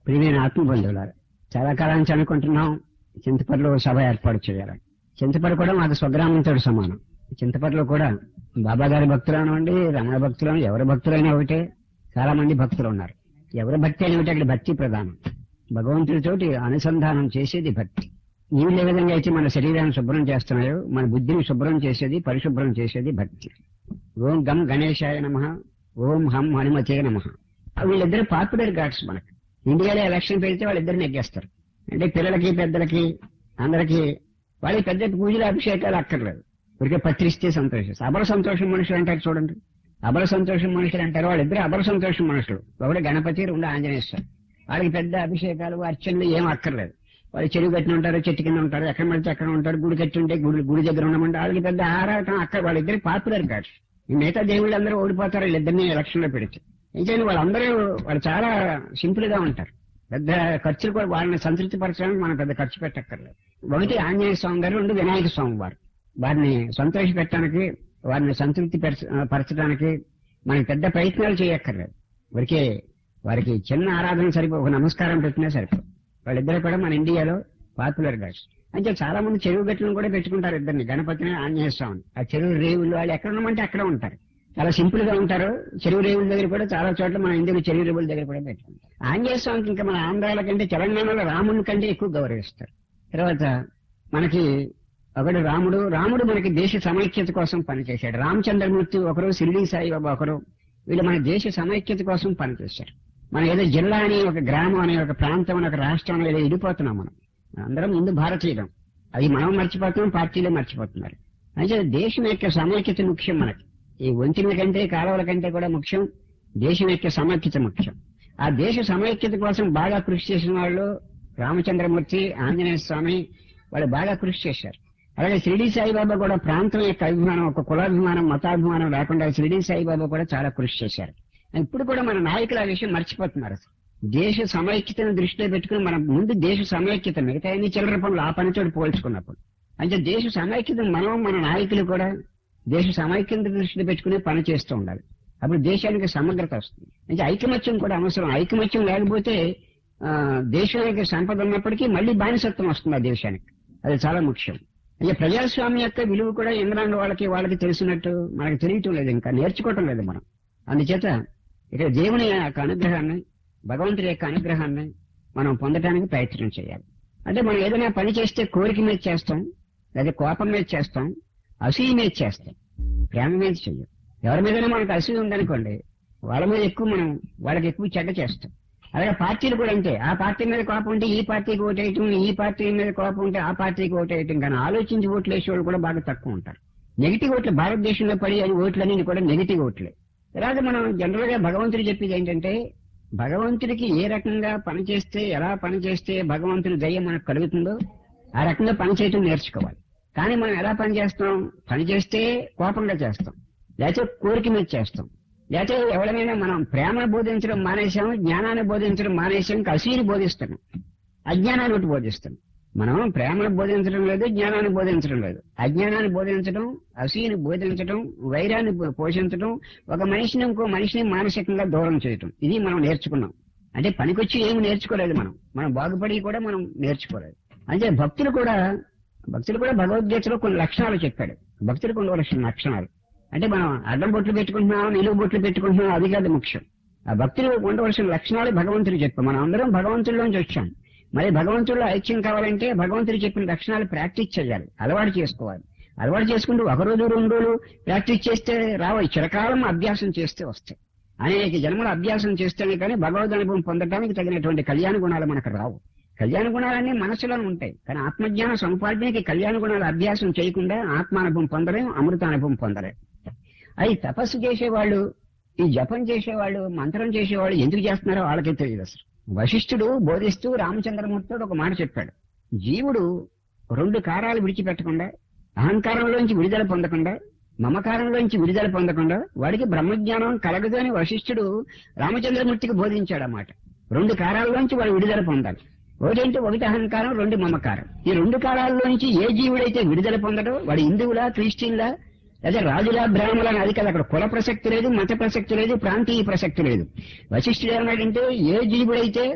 ప్రియమైన ఆత్మబంధువులారు చాలా కాలం నుంచి అనుకుంటున్నాం చింతపల్లిలో సభ ఏర్పాటు చేయాలని చింతపల్లి కూడా మాకు స్వగ్రామంతో సమానం చింతపల్లిలో కూడా బాబా గారి భక్తులు అనండి రమణ భక్తులు అనండి, ఎవరి భక్తులైనా ఒకటే చాలా మంది భక్తులు ఉన్నారు ఎవరి భక్తి అయినా ఒకటి అక్కడ భక్తి ప్రధానం భగవంతుడితోటి అనుసంధానం చేసేది భక్తి నీళ్ళు ఏ విధంగా అయితే మన శరీరాన్ని శుభ్రం చేస్తున్నాయో మన బుద్ధిని శుభ్రం చేసేది పరిశుభ్రం చేసేది భక్తి ఓం గం గణేశాయ నమ ఓం హం హనుమతే నమ వీళ్ళిద్దరు పాపులర్ గాడ్స్ మనకి ఇండియాలో ఎలక్షన్ పెడితే వాళ్ళిద్దరు నెగ్గేస్తారు అంటే పిల్లలకి పెద్దలకి అందరికి వాళ్ళకి పెద్ద పూజలు అభిషేకాలు అక్కర్లేదు ఊరికే పత్రిస్తే సంతోషం అబల సంతోషం మనుషులు అంటారు చూడండి అబల సంతోషం మనుషులు అంటారు వాళ్ళిద్దరు అబల సంతోషం మనుషులు ఒకటి గణపతి రెండు ఆంజనేయ స్వామి వాళ్ళకి పెద్ద అభిషేకాలు అర్చనలు ఏం అక్కర్లేదు వాళ్ళు చెరువు కట్టిన ఉంటారు చెట్టు కింద ఉంటారు ఎక్కడ పడితే అక్కడ ఉంటారు గుడి కట్టి ఉంటే గుడి గుడి దగ్గర ఉండమంటే వాళ్ళకి పెద్ద ఆరాటం అక్కడ వాళ్ళిద్దరు పాపులర్ గాడ్స్ ఈ మిగతా దేవుళ్ళు అందరూ ఓడిపోతారు వీళ్ళిద్దరిని ఎలక్షన్ లో పెడితే ఇంకేంటి వాళ్ళందరూ వాళ్ళు చాలా సింపుల్ గా ఉంటారు పెద్ద ఖర్చులు కూడా వాళ్ళని సంతృప్తి పరచడానికి మనం పెద్ద ఖర్చు పెట్టక్కర్లేదు ఒకటి ఆంజనేయ స్వామి గారు రెండు వినాయక స్వామి వారు వారిని సంతోష పెట్టడానికి వారిని సంతృప్తి పరచ- పరచడానికి మనకి పెద్ద ప్రయత్నాలు చేయక్కర్లేదు ఊరికే వారికి చిన్న ఆరాధన సరిపో ఒక నమస్కారం పెట్టినా సరిపో వాళ్ళిద్దరు కూడా మన ఇండియాలో పాపులర్ గాడ్స్ అంటే చాలా మంది చెరువు గట్లను కూడా పెట్టుకుంటారు ఇద్దరిని గణపతిని ఆంజనేయ స్వామిని ఆ చెరువు రేవులు వాళ్ళు ఎక్కడ ఉన్నామంటే అక్కడ ఉంటారు చాలా సింపుల్ గా ఉంటారు చెరువు రేవుల దగ్గర కూడా చాలా చోట్ల మన ఇండియాలో చెరువు రేవుల దగ్గర కూడా పెట్టుకుంటారు ఆంజనేయ స్వామికి ఇంకా మన ఆంధ్రాల కంటే తెలంగాణలో రాముని కంటే ఎక్కువ గౌరవిస్తారు తర్వాత మనకి ఒకడు రాముడు రాముడు మనకి దేశ సమైక్యత కోసం పనిచేశాడు రామచంద్రమూర్తి ఒకరు షిరిడి సాయిబాబా ఒకరు వీళ్ళు మన దేశ సమైక్యత కోసం పనిచేశారు మనం ఏదో జిల్లా అని ఒక గ్రామం అని ఒక ప్రాంతం అని ఒక రాష్ట్రం అని ఏదో ఇడిపోతున్నాం మనం అందరం ముందు భారతీయులం అది మనం మర్చిపోతున్నాం పార్టీలే మర్చిపోతున్నారు అయితే దేశం యొక్క సమైక్యత ముఖ్యం మనకి ఈ వంతెనల కంటే కాలువల కంటే కూడా ముఖ్యం దేశం యొక్క సమైక్యత ముఖ్యం ఆ దేశ సమైక్యత కోసం బాగా కృషి చేసిన వాళ్ళు రామచంద్రమూర్తి ఆంజనేయ స్వామి వాళ్ళు బాగా కృషి చేశారు అలాగే షిరిడి సాయిబాబా కూడా ప్రాంతం యొక్క అభిమానం ఒక కులాభిమానం మతాభిమానం లేకుండా షిరిడి సాయిబాబా కూడా చాలా కృషి చేశారు ఇప్పుడు కూడా మన నాయకులు ఆ విషయం మర్చిపోతున్నారు అసలు దేశ సమైక్యతను దృష్టిలో పెట్టుకుని మనం ముందు దేశ సమైక్యత మిగతా అన్ని చిల్లర పనులు ఆ పనితో పోల్చుకున్నప్పుడు అంటే దేశ సమైక్యత మనం మన నాయకులు కూడా దేశ సమైక్యత దృష్టిలో పెట్టుకుని పని చేస్తూ ఉండాలి అప్పుడు దేశానికి సమగ్రత వస్తుంది అంటే ఐకమత్యం కూడా అవసరం ఐకమత్యం లేకపోతే ఆ, దేశం యొక్క సంపద ఉన్నప్పటికీ మళ్ళీ బానిసత్వం వస్తుంది ఆ దేశానికి అది చాలా ముఖ్యం అంటే ప్రజాస్వామ్యం యొక్క విలువ కూడా ఇంగ్లాండ్ వాళ్ళకి వాళ్ళకి తెలిసినట్టు మనకు తెలియటం లేదు ఇంకా నేర్చుకోవటం లేదు మనం అందుచేత ఇక్కడ దేవుని యొక్క అనుగ్రహాన్ని భగవంతుడి యొక్క అనుగ్రహాన్ని మనం పొందడానికి ప్రయత్నం చేయాలి అంటే మనం ఏదైనా పని చేస్తే కోరిక మీద చేస్తాం లేదా కోపం మీద చేస్తాం అసూయ మీద చేస్తాం ప్రేమ మీద చెయ్యం ఎవరి మీదైనా మనకు అసూయ ఉందనుకోండి వాళ్ళ మీద ఎక్కువ మనం వాళ్ళకి ఎక్కువ చెడ్డ చేస్తాం అలాగే పార్టీలు కూడా అంతే ఆ పార్టీ మీద కోపం ఉంటే ఈ పార్టీకి ఓటేయటం ఈ పార్టీ మీద కోపం ఉంటే ఆ పార్టీకి ఓటేయటం కానీ ఆలోచించి ఓట్లు వేసే వాళ్ళు కూడా బాగా తక్కువ ఉంటారు నెగిటివ్ ఓట్లు భారతదేశంలో పడి అని ఓట్లన్నీ కూడా నెగిటివ్ ఓట్లే అలాగే మనం జనరల్ గా భగవంతుడు చెప్పేది ఏంటంటే భగవంతుడికి ఏ రకంగా పని చేస్తే ఎలా పని చేస్తే భగవంతుడి దయ్యం మనకు కలుగుతుందో ఆ రకంగా పని చేయటం నేర్చుకోవాలి కానీ మనం ఎలా పని చేస్తాం పని చేస్తే కోపంగా చేస్తాం లేకపోతే కోరిక మీద చేస్తాం లేకపోతే ఎవరైనా మనం ప్రేమను బోధించడం మానేశాం జ్ఞానాన్ని బోధించడం మానేశాం కసీని బోధిస్తున్నాం అజ్ఞానాన్ని ఒకటి బోధిస్తున్నాం మనం ప్రేమను బోధించడం లేదు జ్ఞానాన్ని బోధించడం లేదు అజ్ఞానాన్ని బోధించడం అసూయని బోధించడం వైరాన్ని పో- పోషించడం ఒక మనిషిని ఇంకో మనిషిని మానసికంగా దూరం చేయటం ఇది మనం నేర్చుకున్నాం అంటే పనికొచ్చి ఏమి నేర్చుకోలేదు మనం మనం బాగుపడి కూడా మనం నేర్చుకోలేదు అంటే భక్తులు కూడా భక్తులు కూడా భగవద్గీతలో కొన్ని లక్షణాలు చెప్పాడు భక్తులకు ఉండవలసిన లక్షణాలు అంటే మనం అడ్డం బొట్లు పెట్టుకుంటున్నాం నిలువు బొట్లు పెట్టుకుంటున్నాం అది కాదు ముఖ్యం ఆ భక్తులు ఉండవలసిన లక్షణాలు భగవంతుడు చెప్పాం మనం అందరం భగవంతుడిలోంచి వచ్చాం మరి భగవంతుడిలో ఐక్యం కావాలంటే భగవంతుడు చెప్పిన లక్షణాలు ప్రాక్టీస్ చేయాలి అలవాటు చేసుకోవాలి అలవాటు చేసుకుంటూ ఒక రోజు రెండు రోజులు ప్రాక్టీస్ చేస్తే రావు చిరకాలం అభ్యాసం చేస్తే వస్తాయి అనేక జన్మల అభ్యాసం చేస్తేనే కానీ భగవద్ అనుభవం పొందడానికి తగినటువంటి కళ్యాణ గుణాలు మనకు రావు కళ్యాణ గుణాలన్నీ మనసులో ఉంటాయి కానీ ఆత్మజ్ఞాన సంపాదనకి కళ్యాణ గుణాల అభ్యాసం చేయకుండా ఆత్మానుభవం పొందలేం అమృతానుభవం పొందలేం అవి తపస్సు చేసేవాళ్ళు ఈ జపం చేసేవాళ్ళు మంత్రం చేసేవాళ్ళు ఎందుకు చేస్తున్నారో వాళ్ళకే తెలియదు అసలు వశిష్ఠుడు బోధిస్తూ రామచంద్రమూర్తితో ఒక మాట చెప్పాడు జీవుడు రెండు కారాలు విడిచిపెట్టకుండా అహంకారంలోంచి విడుదల పొందకుండా మమకారంలోంచి విడుదల పొందకుండా వాడికి బ్రహ్మజ్ఞానం కలగదు అని వశిష్ఠుడు రామచంద్రమూర్తికి బోధించాడు అన్నమాట రెండు కారాల్లోంచి వాడు విడుదల పొందాలి ఒకటేంటి ఒకటి అహంకారం రెండు మమకారం ఈ రెండు కాలాల్లోంచి ఏ జీవుడైతే విడుదల పొందడో వాడు హిందువులా క్రిస్టియన్లా లేదా రాజులా బ్రాహ్మణ అది కాదు అక్కడ కుల ప్రసక్తి లేదు మత ప్రసక్తి లేదు ప్రాంతీయ ప్రసక్తి లేదు వశిష్ఠుడు ఏమన్నాడంటే ఏ జీవుడైతే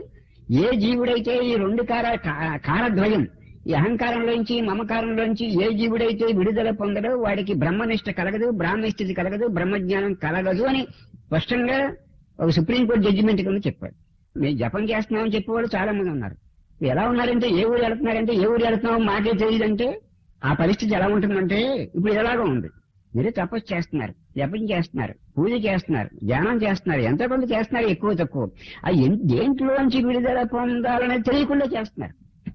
ఏ జీవుడైతే ఈ రెండు కార కా- కారద్వయం ఈ అహంకారంలోంచి మమకారంలోంచి ఏ జీవుడైతే విడుదల పొందడో వాడికి బ్రహ్మనిష్ట కలగదు బ్రాహ్మస్థితి కలగదు బ్రహ్మజ్ఞానం కలగదు అని స్పష్టంగా ఒక సుప్రీంకోర్టు జడ్జిమెంట్ కింద చెప్పాడు మేము జపం చేస్తున్నామని చెప్పేవాళ్ళు చాలా మంది ఉన్నారు ఎలా ఉన్నారంటే ఏ ఊరు వెళ్తున్నారంటే ఏ ఊరు వెళ్తున్నామో మాకే తెలియదంటే ఆ పరిస్థితి ఎలా ఉంటుందంటే ఇప్పుడు ఎలాగో ఉంది మీరు తపస్సు చేస్తున్నారు జపం చేస్తున్నారు పూజ చేస్తున్నారు ధ్యానం చేస్తున్నారు ఎంతో కొంత చేస్తున్నారు ఎక్కువ తక్కువ ఆ ఎన్- దేంట్లోంచి విడుదల పొందాలనేది తెలియకుండా చేస్తున్నారు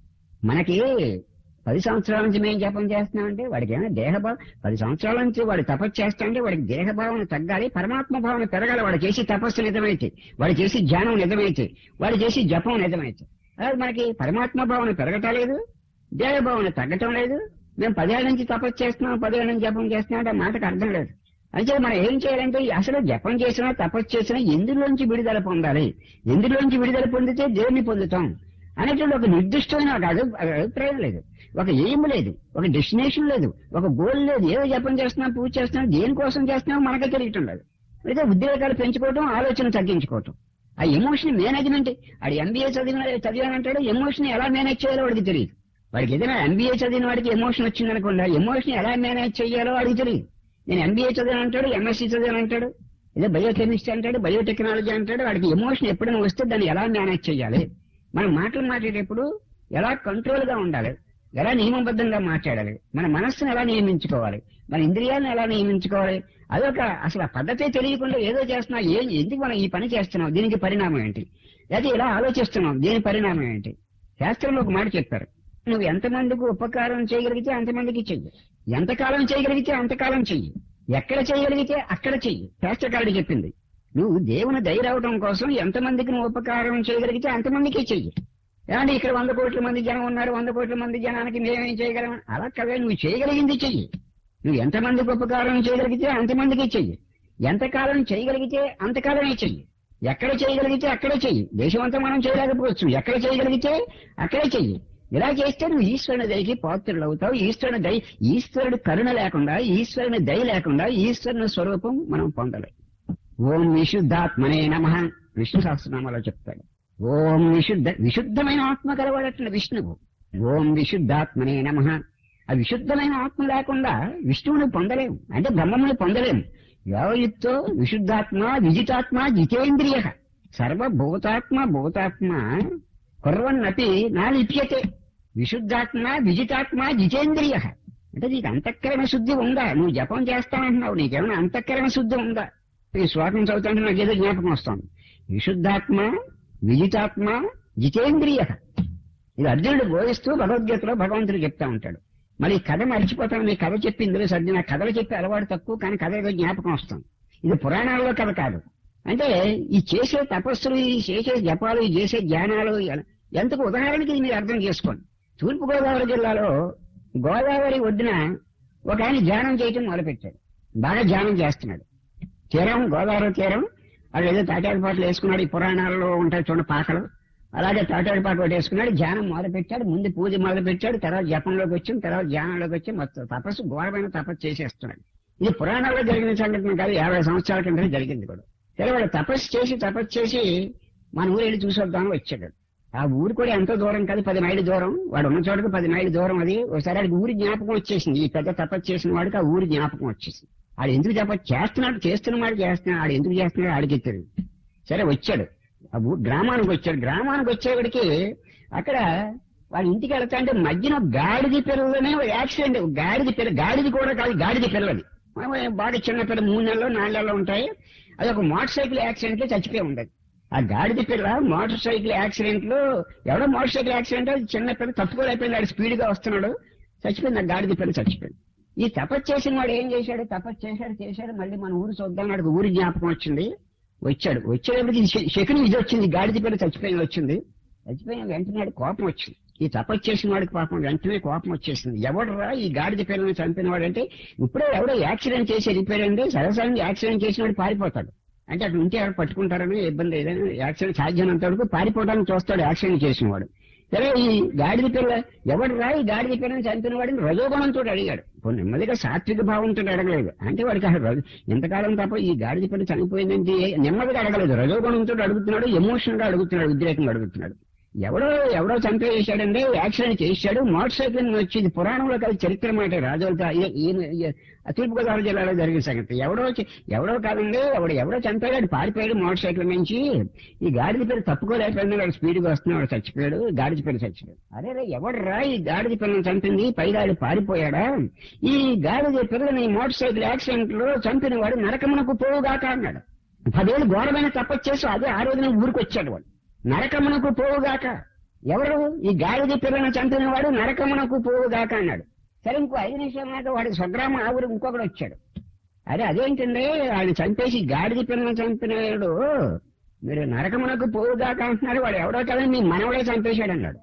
మనకి పది సంవత్సరాల నుంచి మేము జపం చేస్తున్నామంటే వాడికి ఏమైనా దేహభావం పది సంవత్సరాల నుంచి వాడు తపస్సు చేస్తాంటే వాడికి దేహభావన తగ్గాలి పరమాత్మ భావన పెరగాలి వాడు చేసి తపస్సు నిజమైతే వాడు చేసి ధ్యానం నిజమైతే వాడు చేసి జపం నిజమైతే అలాగే మనకి పరమాత్మ భావన పెరగటం లేదు దేహభావన తగ్గటం లేదు మేము పదేళ్ళ నుంచి తపస్సు చేస్తున్నాం పదేళ్ళ నుంచి జపం చేస్తున్నాం అంటే ఆ మాటకు అర్థం లేదు అంటే మనం ఏం చేయాలంటే అసలు జపం చేసినా తపస్సు చేసినా ఎందులోంచి విడుదల పొందాలి ఎందులోంచి విడుదల పొందితే దేవుని పొందుతాం అనేటువంటి ఒక నిర్దిష్టమైన ఒక అభి- అభిప్రాయం లేదు ఒక ఎయిమ్ లేదు ఒక డెస్టినేషన్ లేదు ఒక గోల్ లేదు ఏదో జపం చేస్తున్నాం పూజ చేస్తున్నాం దేనికోసం చేస్తున్నాం మనకే తెలియటం లేదు అయితే ఉద్రేకాలు పెంచుకోవటం ఆలోచన తగ్గించుకోవటం ఆ ఎమోషన్ మేనేజ్మెంట్ ఆడు ఎంబీఏ చదివిన చదివానంటాడు ఎమోషన్ ఎలా మేనేజ్ చేయాలో వాడికి తెలియదు వాడికి ఏదైనా ఎంబీఏ చదివిన వాడికి ఎమోషన్ వచ్చింది అనుకోండి ఆ ఎమోషన్ ఎలా మేనేజ్ చేయాలో వాడికి తెలియదు నేను ఎంబీఏ చదివాను అంటాడు ఎంఎస్సీ చదివాను అంటాడు ఏదో బయోకెమిస్ట్రీ అంటాడు బయోటెక్నాలజీ అంటాడు వాడికి ఎమోషన్ ఎప్పుడైనా వస్తే దాన్ని ఎలా మేనేజ్ చేయాలి మనం మాటలు మాట్లాడేటప్పుడు ఎలా కంట్రోల్ గా ఉండాలి ఎలా నియమబద్ధంగా మాట్లాడాలి మన మనస్సును ఎలా నియమించుకోవాలి మన ఇంద్రియాలను ఎలా నియమించుకోవాలి అదొక అసలు ఆ పద్ధతే తెలియకుండా ఏదో చేస్తున్నా ఏం ఎందుకు మనం ఈ పని చేస్తున్నాం దీనికి పరిణామం ఏంటి లేదా ఇలా ఆలోచిస్తున్నాం దీని పరిణామం ఏంటి శాస్త్రంలో ఒక మాట చెప్పారు నువ్వు ఎంతమందికి ఉపకారం చేయగలిగితే అంతమందికి చెయ్యి ఎంతకాలం చేయగలిగితే అంతకాలం చెయ్యి ఎక్కడ చేయగలిగితే అక్కడ చెయ్యి శాస్త్రకారుడు చెప్పింది నువ్వు దేవుని దయ రావడం కోసం ఎంతమందికి నువ్వు ఉపకారం చేయగలిగితే అంతమందికి చెయ్యి ఏమంటే ఇక్కడ వంద కోట్ల మంది జనం ఉన్నారు వంద కోట్ల మంది జనానికి మేమేం చేయగలం అలా కదా నువ్వు చేయగలిగింది చెయ్యి నువ్వు ఎంతమందికి ఉపకారం చేయగలిగితే అంతమందికి చెయ్యి ఎంతకాలం చేయగలిగితే అంతకాలమే చెయ్యి ఎక్కడ చేయగలిగితే అక్కడే చెయ్యి దేశమంతా మనం చేయలేకపోవచ్చు ఎక్కడ చేయగలిగితే అక్కడే చెయ్యి ఇలా చేస్తే నువ్వు ఈశ్వరుని దయకి పాత్రులు అవుతావు ఈశ్వరుని దయ ఈశ్వరుడు కరుణ లేకుండా ఈశ్వరుని దయ లేకుండా ఈశ్వరుని స్వరూపం మనం పొందలేం ఓం విశుద్ధాత్మనే నమ విష్ణు సహస్రనామాలో చెప్తాడు ఓం విశుద్ధ విశుద్ధమైన ఆత్మ కలవాడట్ల విష్ణువు ఓం విశుద్ధాత్మనే నమ ఆ విశుద్ధమైన ఆత్మ లేకుండా విష్ణువుని పొందలేము అంటే బ్రహ్మముని పొందలేము యోయుక్తో విశుద్ధాత్మ విజితాత్మ జితేంద్రియ సర్వభూతాత్మ భూతాత్మ కుర్వన్నపి నా లిప్యతే విశుద్ధాత్మ విజితాత్మ జితేంద్రియ అంటే నీకు అంతఃకరణ శుద్ధి ఉందా నువ్వు జపం చేస్తానంటున్నావు నీకేమైనా అంతఃకరణ శుద్ధి ఉందా ఈ శ్లోకం చదువుతుంటే నాకు ఏదో జ్ఞాపకం వస్తుంది విశుద్ధాత్మ విజితాత్మ జితేంద్రియ ఇది అర్జునుడు బోధిస్తూ భగవద్గీతలో భగవంతుడు చెప్తా ఉంటాడు మరి ఈ కథ మర్చిపోతాను మీ కథ చెప్పి ఇందులో సర్ది నా కథలు చెప్పి అలవాటు తక్కువ కానీ కథ ఏదో జ్ఞాపకం వస్తుంది ఇది పురాణాల్లో కథ కాదు అంటే ఈ చేసే తపస్సులు ఈ చేసే జపాలు ఈ చేసే ధ్యానాలు ఎ- ఎంతకు ఉదాహరణకి ఇది మీరు అర్థం చేసుకోండి తూర్పు గోదావరి జిల్లాలో గోదావరి ఒడ్డున ఒక ఆయన ధ్యానం చేయటం మొదలుపెట్టాడు బాగా ధ్యానం చేస్తున్నాడు తీరం గోదావరి తీరం అది ఏదో తాటాకు పాటలు వేసుకున్నాడు ఈ పురాణాల్లో ఉంటాయి చూడండి పాకలు అలాగే తాటాకు పాట ఒకటి వేసుకున్నాడు ధ్యానం మొదలు పెట్టాడు ముందు పూజ మొదలు పెట్టాడు తర్వాత జపంలోకి వచ్చాం తర్వాత ధ్యానంలోకి వచ్చి మొత్తం తపస్సు ఘోరమైన తపస్సు చేసేస్తున్నాడు ఇది పురాణాల్లో జరిగిన సంఘటన కాదు యాభై సంవత్సరాల కింద జరిగింది కూడా సరే వాడు తపస్సు చేసి తపస్సు చేసి మన ఊరు వెళ్ళి చూసి వద్దామని వచ్చాడు ఆ ఊరు కూడా ఎంతో దూరం కాదు పది మైళ్ళు దూరం వాడు ఉన్న చోటకు పది మైళ్ళు దూరం అది ఒకసారి ఆడికి ఊరి జ్ఞాపకం వచ్చేసింది ఈ పెద్ద తపస్సు చేసిన వాడికి ఆ ఊరి జ్ఞాపకం వచ్చేసింది ఆడు ఎందుకు తపస్సు చేస్తున్నాడు చేస్తున్న వాడు చేస్తున్నాడు ఆడు ఎందుకు చేస్తున్నాడు ఆడికి తెలియదు సరే వచ్చాడు ఆ ఊ- గ్రామానికి వచ్చాడు గ్రామానికి వచ్చేవాడికి అక్కడ వాళ్ళ ఇంటికి వెళ్తా అంటే మధ్యన గాడిది పిల్లలనే యాక్సిడెంట్ గాడిది పిల్ల గాడిది కూడా కాదు గాడిది పిల్లది బాగా చిన్న పిల్ల మూడు నెలలు నాలుగు నెలలు ఉంటాయి అది ఒక మోటార్ సైకిల్ యాక్సిడెంట్ లో చచ్చిపోయి ఉండదు ఆ గాడిద పిల్ల మోటార్ సైకిల్ యాక్సిడెంట్ లో ఎవడో మోటార్ సైకిల్ యాక్సిడెంట్ అది చిన్న పిల్ల తప్పుకోలేకపోయింది ఆడు స్పీడ్ గా వస్తున్నాడు చచ్చిపోయింది ఆ గాడిద పిల్ల చచ్చిపోయింది ఈ తపస్సు చేసిన వాడు ఏం చేశాడు తపస్సు చేశాడు చేశాడు మళ్ళీ మన ఊరు చూద్దాం వాడికి ఊరి జ్ఞాపకం వచ్చింది వచ్చాడు వచ్చేటప్పటికి శ- శకుని ఇది వచ్చింది గాడిద పిల్ల చచ్చిపోయింది వచ్చింది చచ్చిపోయిన వెంటనే వాడికి కోపం వచ్చింది ఈ తపస్సు చేసిన వాడికి పాపం వెంటనే కోపం వచ్చేసింది ఎవడరా ఈ గాడిద పిల్లని చంపిన వాడు అంటే ఇప్పుడే ఎవడో యాక్సిడెంట్ చేసి వెళ్ళిపోయాడంటే సరసంగా యాక్సిడెంట్ చేసిన వాడు పారిపోతాడు అంటే అటు ఉంటే ఎవరు పట్టుకుంటారని ఇబ్బంది ఏదైనా యాక్సిడెంట్ సాధ్యమైనంత వరకు పారిపోవడానికి చూస్తాడు యాక్సిడెంట్ చేసిన వాడు సరే ఈ గాడిద పిల్ల ఎవడు రా ఈ గాడిద పిల్లని చంపిన వాడిని రజోగుణంతో అడిగాడు ఇప్పుడు నెమ్మదిగా సాత్విక భావంతో అడగలేదు అంటే వాడికి అసలు రజ- ఎంతకాలం తప్ప ఈ గాడిద పిల్ల చనిపోయిందంటే నెమ్మదిగా అడగలేదు రజోగుణంతో అడుగుతున్నాడు ఎమోషనల్ గా అడుగుతున్నాడు ఉద్రేకంగా అడుగుతున్నాడు ఎవడో ఎవడో చంపేసాడండి యాక్సిడెంట్ చేశాడు మోటార్ సైకిల్ మీద వచ్చి ఇది పురాణంలో కాదు చరిత్ర మాట రాజులతో ఈ- ఈయన- ఈ- ఆ తూర్పుగోదావరి జిల్లాలో జరిగిన సంగతి ఎవడో చి- ఎవడో కాదండి ఎవడు ఎవడో చంపాడు పారిపోయాడు మోటార్ సైకిల్ నుంచి ఈ గాడిద పేరు తప్పుకోలేకపోయింది వాడు స్పీడ్ గా వస్తున్నాడు వాడు చచ్చిపోయాడు గాడిద పేరు చచ్చిపోయాడు అరే రే ఎవడరా ఈ గాడిద పిల్లని చంపింది పైగాడి పారిపోయాడా ఈ గాడిద పిల్లని మోటార్ సైకిల్ యాక్సిడెంట్ లో చంపిన వాడు నరకమునకు పోవుగాక అన్నాడు పదేళ్ళు ఘోరమైన తప్పచ్చేసి అదే ఆ రోజున ఊరికి వచ్చాడు వాడు నరకమునకు పోవుగాక ఎవరు ఈ గాడిద పిల్లను చంపిన వాడు నరకమునకు పోవుగాక అన్నాడు సరే ఇంకో ఐదు నిమిషాల దాకా వాడి స్వగ్రామం ఆ ఊరికి ఇంకొకడు వచ్చాడు అరే అదేంటండి ఆయన చంపేసి గాడిద పిల్లను చంపినాడు మీరు నరకమునకు పోవుగాక అంటున్నారు వాడు ఎవడో కదా మీ మనవడే చంపేశాడు అన్నాడు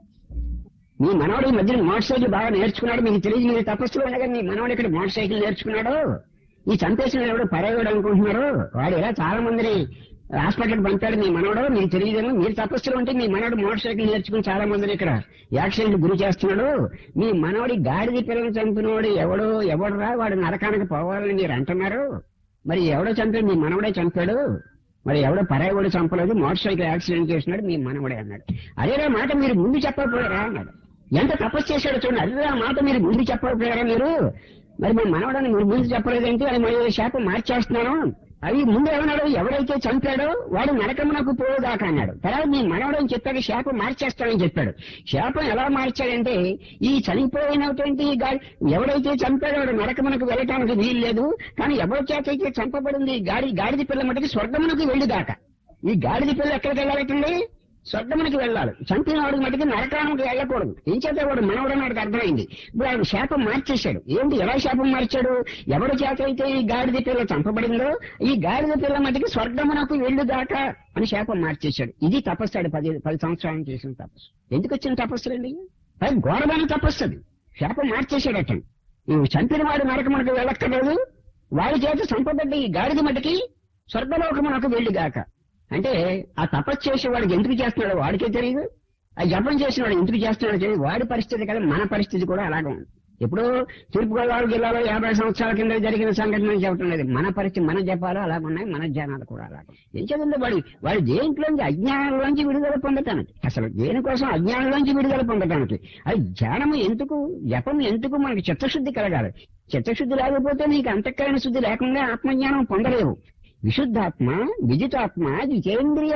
మీ మనవడు ఈ మధ్యన మోటార్ సైకిల్ బాగా నేర్చుకున్నాడు మీకు తెలియదు మీరు తపస్సులో ఉండగా మీ మనవడు ఇక్కడ మోటార్ సైకిల్ నేర్చుకున్నాడు ఈ చంపేసిన ఎవడు పరాయుడు అనుకుంటున్నారు వాడు ఇలా చాలా మందిని హాస్పిటల్ పంపాడు మీ మనవడు మీకు తెలియదేమో మీరు తపస్సులో ఉంటే మీ మనవడు మోటార్ సైకిల్ నేర్చుకుని చాలా మందిని ఇక్కడ యాక్సిడెంట్ గురి చేస్తున్నాడు మీ మనవడి గాడిద పిల్లలు చంపినోడు ఎవడో ఎవడరా వాడు నరకానికి పోవాలని మీరు అంటున్నారు మరి ఎవడో చంపాడు మీ మనవడే చంపాడు మరి ఎవడో పరాయవాడు చంపలేదు మోటార్ సైకిల్ యాక్సిడెంట్ చేసినాడు మీ మనవడే అన్నాడు అదేరా మాట మీరు ముందు చెప్పకపోయారా అన్నాడు ఎంత తపస్సు చేశాడో చూడండి అదే ఆ మాట మీరు ముందు చెప్పకపోయారా మీరు మరి మా మనవడని మీరు ముందు చెప్పలేదేంటి అని మరి శాపం మార్చేస్తున్నాను అవి ముందు ఏమన్నాడు ఎవడైతే చంపాడో వాడు నరకమునకు పోదాకా అన్నాడు తర్వాత మీ మనవడని చెప్పాడు శాపం మార్చేస్తానని చెప్పాడు శాపం ఎలా మార్చాడంటే ఈ చనిపోయినటువంటి గా- ఎవడైతే చంపాడో వాడు నరకమునకు వెళ్ళటానికి వీలు లేదు కానీ ఎవరి చేత అయితే చంపబడింది ఈ గాడి గాడిద పిల్ల మటుకు స్వర్గమునకు వెళ్ళిదాకా ఈ గాడిద పిల్ల ఎక్కడికి వెళ్ళాలండి స్వర్గమునికి వెళ్ళాలి చంపిన వాడికి మటుకు నరకానికి వెళ్ళకూడదు ఏం చేత వాడు మనవడు నాడికి అర్థమైంది ఇప్పుడు ఆయన శాపం మార్చేశాడు ఏంటి ఎలా శాపం మార్చాడు ఎవరి చేత అయితే ఈ గాడిద పిల్ల చంపబడిందో ఈ గాడిద పిల్ల మటుకు స్వర్గమునకు వెళ్ళుదాకా అని శాపం మార్చేశాడు ఇది తపస్సాడు పది పది సంవత్సరాలు చేసిన తపస్సు ఎందుకు వచ్చిన తపస్సు అండి అది ఘోరమైన తపస్సు అది శాపం మార్చేశాడు అతను ఈ చంపిన వాడు నరకమునకు వెళ్ళక్కర్లేదు వాడి చేత చంపబడ్డ ఈ గాడిద మటుకి స్వర్గలోకమునకు వెళ్ళిగాక అంటే ఆ తపస్సు చేసేవాడికి ఎందుకు చేస్తున్నాడో వాడికే తెలియదు ఆ జపం చేసినవాడు ఎందుకు చేస్తున్నాడో తెలియదు వాడి పరిస్థితి కదా మన పరిస్థితి కూడా అలాగే ఉంది ఇప్పుడు తూర్పుగోదావరి జిల్లాలో యాభై సంవత్సరాల కింద జరిగిన సంఘటన చెప్పడం లేదు మన పరిస్థితి మన జపాలు అలాగ ఉన్నాయి మన ధ్యానాలు కూడా అలాగే ఏం చదివింది వాడి వాడి దేంట్లోంచి అజ్ఞానంలోంచి విడుదల పొందటానికి అసలు దేనికోసం అజ్ఞానంలోంచి విడుదల పొందటానికి అది ధ్యానము ఎందుకు జపం ఎందుకు మనకి చిత్తశుద్ధి కలగాలి చిత్తశుద్ధి లేకపోతే నీకు అంతఃకరణ శుద్ధి లేకుండా ఆత్మజ్ఞానం పొందలేవు విశుద్ధాత్మ విజితాత్మ జితేంద్రియ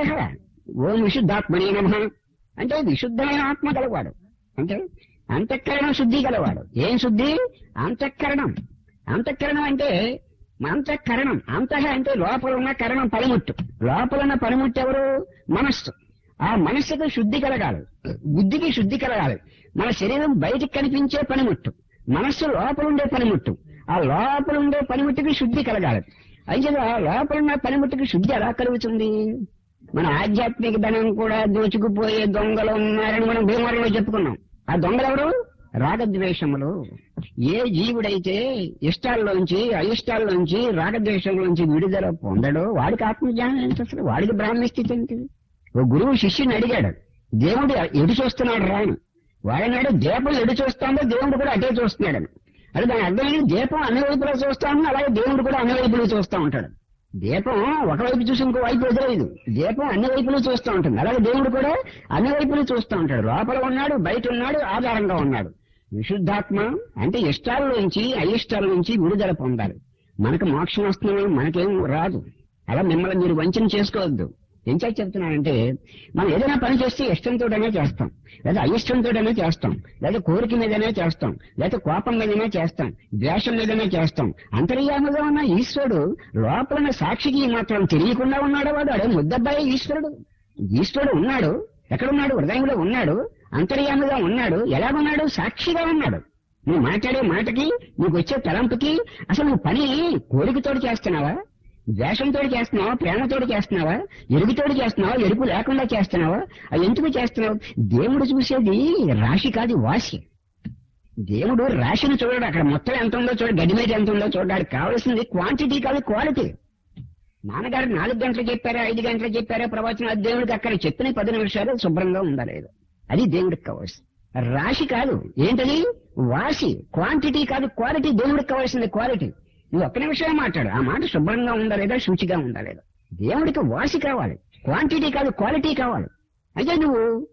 ఓం విశుద్ధాత్మనే నమ అంటే విశుద్ధమైన ఆత్మ గలవాడు అంటే అంతఃకరణం శుద్ధి గలవాడు ఏం శుద్ధి అంతఃకరణం అంతఃకరణం అంటే అంతఃకరణం అంతః అంటే లోపల ఉన్న కరణం పనిముట్టు లోపల ఉన్న పనిముట్టు ఎవరు మనస్సు ఆ మనస్సుకు శుద్ధి కలగాలి బుద్ధికి శుద్ధి కలగాలి మన శరీరం బయటికి కనిపించే పనిముట్టు మనస్సు లోపల ఉండే పనిముట్టు ఆ లోపల ఉండే పనిముట్టుకి శుద్ధి కలగాలి అయితే లోపల ఉన్న పనిముట్టుకి శుద్ధి ఎలా కలుగుతుంది మన ఆధ్యాత్మిక ధనం కూడా దోచుకుపోయే దొంగలు ఉన్నారని మనం భీమవరంలో చెప్పుకున్నాం ఆ దొంగలు ఎవరు రాగద్వేషములు ఏ జీవుడైతే ఇష్టాల్లోంచి అయిష్టాల్లోంచి రాగద్వేషంలోంచి విడుదల పొందడో వాడికి ఆత్మజ్ఞానం ఏంటి అసలు వాడికి బ్రాహ్మణ స్థితి ఏంటి ఓ గురువు శిష్యుని అడిగాడు దేవుడు ఎటు చూస్తున్నాడు రాను వాడన్నాడు దీపం ఎటు చూస్తాడో దేవుడు కూడా అటే చూస్తున్నాడని అది దాని అర్థం ఏంటి? దీపం అన్ని వైపులా చూస్తాను అలాగే దేవుడు కూడా అన్ని వైపులు చూస్తూ ఉంటాడు దీపం ఒకవైపు చూసి ఇంకో వైపు వదిలేదు దీపం అన్ని వైపులు చూస్తూ ఉంటుంది అలాగే దేవుడు కూడా అన్ని వైపులు చూస్తూ ఉంటాడు లోపల ఉన్నాడు బయట ఉన్నాడు ఆధారంగా ఉన్నాడు విశుద్ధాత్మ అంటే ఇష్టాల నుంచి అయిష్టాల నుంచి విడుదల పొందాలి మనకు మోక్షం వస్తుందని మనకేం రాదు అలా మిమ్మల్ని మీరు వంచన చేసుకోవద్దు ఏం చేసి చెప్తున్నానంటే మనం ఏదైనా పని చేస్తే ఇష్టంతోటనే చేస్తాం లేదా అయిష్టంతోటనే చేస్తాం లేదా కోరిక మీదనే చేస్తాం లేదా కోపం మీదనే చేస్తాం ద్వేషం మీదనే చేస్తాం అంతర్యాముగా ఉన్న ఈశ్వరుడు లోపల ఉన్న సాక్షికి మాత్రం తెలియకుండా ఉన్నాడు వాడు అడే ముద్దబ్బాయి ఈశ్వరుడు ఈశ్వరుడు ఉన్నాడు ఎక్కడున్నాడు హృదయంలో ఉన్నాడు అంతర్యాముగా ఉన్నాడు ఎలా ఉన్నాడు సాక్షిగా ఉన్నాడు నువ్వు మాట్లాడే మాటకి నీకు వచ్చే తలంపుకి అసలు నువ్వు పని కోరికతోటి చేస్తున్నావా ద్వేషంతో చేస్తున్నావా ప్రేమతోటి చేస్తున్నావా ఎరుగుతోటి చేస్తున్నావా ఎరుపు లేకుండా చేస్తున్నావా అది ఎందుకు చేస్తున్నావు దేవుడు చూసేది రాశి కాదు వాసి దేవుడు రాశిని చూడడు అక్కడ మొత్తం ఎంత ఉందో చూడ గడ్డి మీద ఎంత ఉందో చూడడానికి కావాల్సింది క్వాంటిటీ కాదు క్వాలిటీ నాన్నగారు నాలుగు గంటలు చెప్పారా ఐదు గంటలు చెప్పారా ప్రవచనం అది దేవుడికి అక్కడ చెప్పిన పది నిమిషాలు శుభ్రంగా ఉందా లేదు అది దేవుడికి కావాల్సింది రాశి కాదు ఏంటది వాసి క్వాంటిటీ కాదు క్వాలిటీ దేవుడికి కావాల్సింది క్వాలిటీ నువ్వు ఒక్క నిమిషమే మాట్లాడు ఆ మాట శుభ్రంగా ఉందా లేదా శుచిగా ఉందా లేదా దేవుడికి వాసి కావాలి క్వాంటిటీ కాదు క్వాలిటీ కావాలి అయితే నువ్వు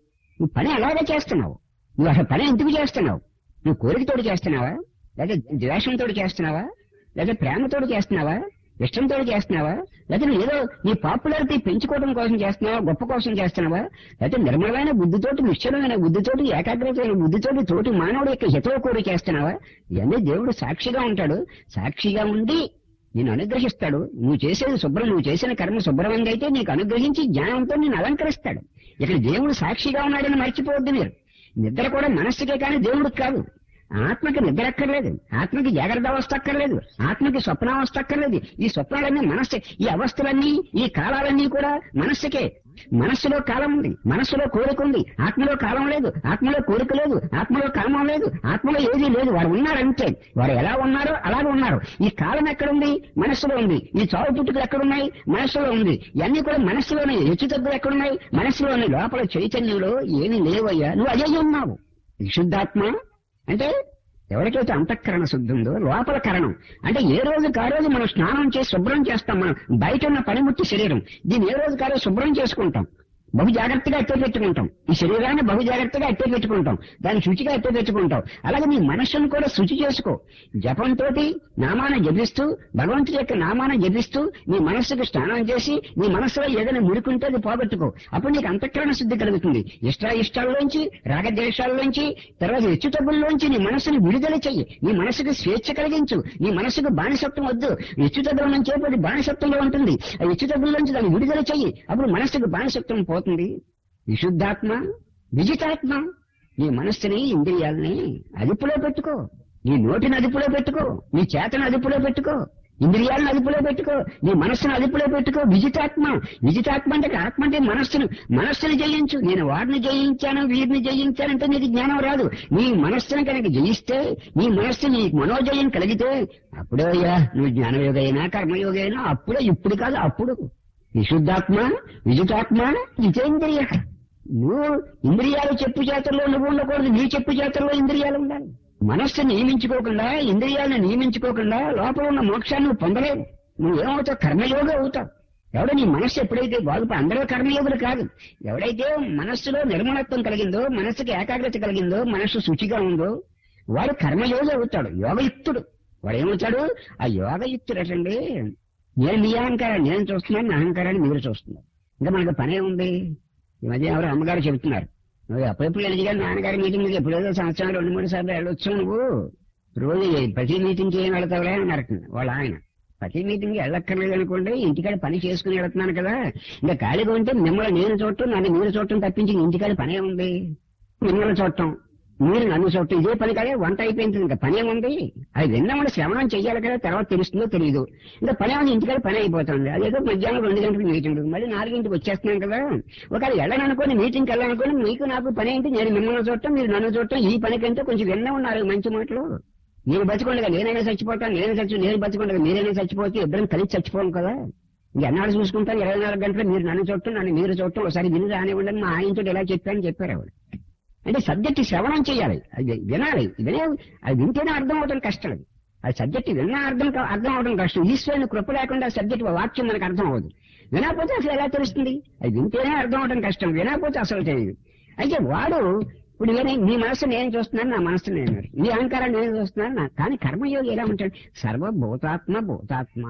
నువ్వు పని అలాగే చేస్తున్నావు నువ్వు అసలు పని ఎందుకు చేస్తున్నావు నువ్వు కోరికతోటి చేస్తున్నావా లేదా ద్వేషంతో చేస్తున్నావా లేదా ప్రేమతోటి చేస్తున్నావా ఇష్టంతో చేస్తున్నావా లేదా నువ్వు ఏదో నీ పాపులారిటీ పెంచుకోవడం కోసం చేస్తున్నావా గొప్ప కోసం చేస్తున్నావా లేకపోతే నిర్మలమైన బుద్ధితోటి నిశ్చలమైన బుద్ధితోటి ఏకాగ్రతమైన బుద్ధితోటి తోటి మానవుడు యొక్క హితవ కోరి చేస్తున్నావా ఇవన్నీ దేవుడు సాక్షిగా ఉంటాడు సాక్షిగా ఉండి నేను అనుగ్రహిస్తాడు నువ్వు చేసేది శుభ్రం నువ్వు చేసిన కర్మ శుభ్రమంగా అయితే నీకు అనుగ్రహించి జ్ఞానంతో నేను అలంకరిస్తాడు ఇక్కడ దేవుడు సాక్షిగా ఉన్నాడని మర్చిపోవద్దు మీరు నిద్ర కూడా మనస్సుకే కానీ దేవుడికి కాదు ఆత్మకి నిద్ర అక్కర్లేదు ఆత్మకి జాగ్రత్త అవస్థ అక్కర్లేదు ఆత్మకి స్వప్నావస్థ అక్కర్లేదు ఈ స్వప్నాలన్నీ మనస్సే ఈ అవస్థలన్నీ ఈ కాలాలన్నీ కూడా మనస్సుకే మనస్సులో కాలం ఉంది మనస్సులో కోరిక ఉంది ఆత్మలో కాలం లేదు ఆత్మలో కోరిక లేదు ఆత్మలో కామం లేదు ఆత్మలో ఏదీ లేదు వారు ఉన్నారు అంతే వారు ఎలా ఉన్నారో అలాగే ఉన్నారు ఈ కాలం ఎక్కడుంది మనస్సులో ఉంది ఈ చావు పుట్టుకలు ఎక్కడున్నాయి మనస్సులో ఉంది ఇవన్నీ కూడా మనస్సులోనే హెచ్చు తగ్గులు ఎక్కడున్నాయి మనస్సులోనే లోపల చైతన్యంలో ఏమీ లేవయ్యా నువ్వు అదే ఉన్నావు విశుద్ధాత్మ అంటే ఎవరికైతే అంతఃకరణ శుద్ధి ఉందో లోపల కరణం అంటే ఏ రోజు ఆ రోజు మనం స్నానం చేసి శుభ్రం చేస్తాం మనం బయట ఉన్న పనిముట్టి శరీరం దీన్ని ఏ రోజు కారోజు శుభ్రం చేసుకుంటాం బహు జాగ్రత్తగా అట్టే పెట్టుకుంటాం ఈ శరీరాన్ని బహు జాగ్రత్తగా అట్టే పెట్టుకుంటాం దాన్ని శుచిగా అట్టే పెట్టుకుంటాం అలాగే నీ మనస్సును కూడా శుచి చేసుకో జపంతో నామాన జపిస్తూ భగవంతుడి యొక్క నామాన జపిస్తూ నీ మనస్సుకు స్నానం చేసి నీ మనస్సులో ఏదైనా మురికుంటే అది పోగొట్టుకో అప్పుడు నీకు అంతఃకరణ శుద్ధి కలుగుతుంది ఇష్ట ఇష్టాల్లోంచి రాగద్వేషాల్లోంచి తర్వాత హెచ్చుతగ్గుల్లోంచి నీ మనస్సును విడుదల చెయ్యి నీ మనస్సుకు స్వేచ్ఛ కలిగించు నీ మనస్సుకు బానిసత్వం వద్దు హెచ్చుతగ్గుల నుంచి అది బానిసత్వంలో ఉంటుంది ఆ హెచ్చుతగ్గుల్లోంచి దాన్ని విడుదల చెయ్యి అప్పుడు మనస్సుకు బానిసత్వం పోతుంది విశుద్ధాత్మ విజితాత్మ నీ మనస్సుని ఇంద్రియాలని అదుపులో పెట్టుకో నీ నోటిని అదుపులో పెట్టుకో నీ చేతను అదుపులో పెట్టుకో ఇంద్రియాలను అదుపులో పెట్టుకో నీ మనస్సును అదుపులో పెట్టుకో విజితాత్మ విజితాత్మ అంటే ఆత్మ అంటే మనస్సును మనస్సును జయించు నేను వాడిని జయించాను వీరిని జయించానంటే నీకు జ్ఞానం రాదు నీ మనస్సును కనుక జయిస్తే నీ మనస్సు నీ మనోజయం కలిగితే అప్పుడే అయ్యా నువ్వు జ్ఞానయోగ అయినా కర్మయోగ అయినా అప్పుడే ఇప్పుడు కాదు అప్పుడు విశుద్ధాత్మ విజితాత్మ జితేంద్రియ నువ్వు ఇంద్రియాలు చెప్పు చేతల్లో నువ్వు ఉండకూడదు నీ చెప్పు చేతల్లో ఇంద్రియాలు ఉండాలి మనస్సు నియమించుకోకుండా ఇంద్రియాలను నియమించుకోకుండా లోపల ఉన్న మోక్షాన్ని నువ్వు పొందలేవు నువ్వు ఏమవుతావు కర్మయోగ అవుతావు ఎవడో నీ మనస్సు ఎప్పుడైతే బాగుపో అందరూ కర్మయోగులు కాదు ఎవడైతే మనస్సులో నిర్మలత్వం కలిగిందో మనస్సుకి ఏకాగ్రత కలిగిందో మనస్సు శుచిగా ఉందో వాడు కర్మయోగి అవుతాడు యోగయుక్తుడు వాడు ఏమవుతాడు ఆ యోగయుక్తుడు అటండి నేను మీ అహంకారాన్ని నేను చూస్తున్నాను నా అహంకారాన్ని మీరు చూస్తున్నారు ఇంకా మనకు పనే ఉంది ఈ మధ్య ఎవరు అమ్మగారు చెబుతున్నారు నువ్వు అప్పుడెప్పుడు వెళ్ళి కానీ నాన్నగారి మీటింగ్ ఎప్పుడేదో సంవత్సరం రెండు మూడు సార్లు వెళ్ళొచ్చు నువ్వు రోజు ప్రతి మీటింగ్కి ఏం వెళ్తావులే అని అడుగుతుంది వాళ్ళ ఆయన ప్రతి మీటింగ్కి వెళ్ళక్కర్లేదు అనుకోండి ఇంటికాడ పని చేసుకుని వెళ్తున్నాను కదా ఇంకా ఖాళీగా ఉంటే మిమ్మల్ని నేను చూడటం నన్ను మీరు చూడటం తప్పించి ఇంటికాడ పనే ఉంది మిమ్మల్ని చూడటం మీరు నన్ను చూడటం ఇదే పని కదా వంట అయిపోయింది ఇంకా పని ఏముంది అది విన్నప్పుడు శ్రవణం చెయ్యాలి కదా తర్వాత తెలుస్తుందో తెలియదు ఇంకా పని ఏముంది ఇంటికాడ పని అయిపోతుంది అదేదో మధ్యాహ్నం రెండు గంటలకు మీటింగ్ మళ్ళీ నాలుగింటికి వచ్చేస్తున్నాం కదా ఒకవేళ వెళ్ళననుకోని మీటింగ్కి వెళ్ళాలనుకోని మీకు నాకు పని ఏంటి నేను మిమ్మల్ని చూడటం మీరు నన్ను చూడటం ఈ పని కంటే కొంచెం విన్న ఉన్నారు మంచి మాటలు నేను బతికొండగా నేనైనా చచ్చిపోతాను నేను చచ్చి నేను బతికొండగా మీరైనా చచ్చిపోతే ఇద్దరం కలిసి చచ్చిపోం కదా ఇంక ఎన్నాళ్ళు చూసుకుంటాను ఇరవై నాలుగు గంటలు మీరు నన్ను చూడటం నన్ను మీరు చూడటం ఒకసారి విని రానివ్వండి మా ఆయనతో ఇలా చెప్పాను చెప్పారు ఆవిడ అంటే సబ్జెక్ట్ శ్రవణం చేయాలి అది వినాలి వినే అది వింటేనే అర్థం అవడం కష్టం అది అది సబ్జెక్ట్ విన్నా అర్థం కా- అర్థం అవడం కష్టం ఈశ్వరుని కృప లేకుండా సబ్జెక్ట్ వాక్యం మనకు అర్థం అవ్వదు వినకపోతే అసలు ఎలా తెలుస్తుంది అది వింటేనే అర్థం అవడం కష్టం వినకపోతే అసలు తెలియదు అయితే వాడు ఇప్పుడు నేనే నీ మనసు నేను చూస్తున్నాను నా మనసు నేను నీ అహంకారాన్ని నేను చూస్తున్నాను నా కానీ కర్మయోగి ఎలా ఉంటాడు సర్వభూతాత్మ భూతాత్మ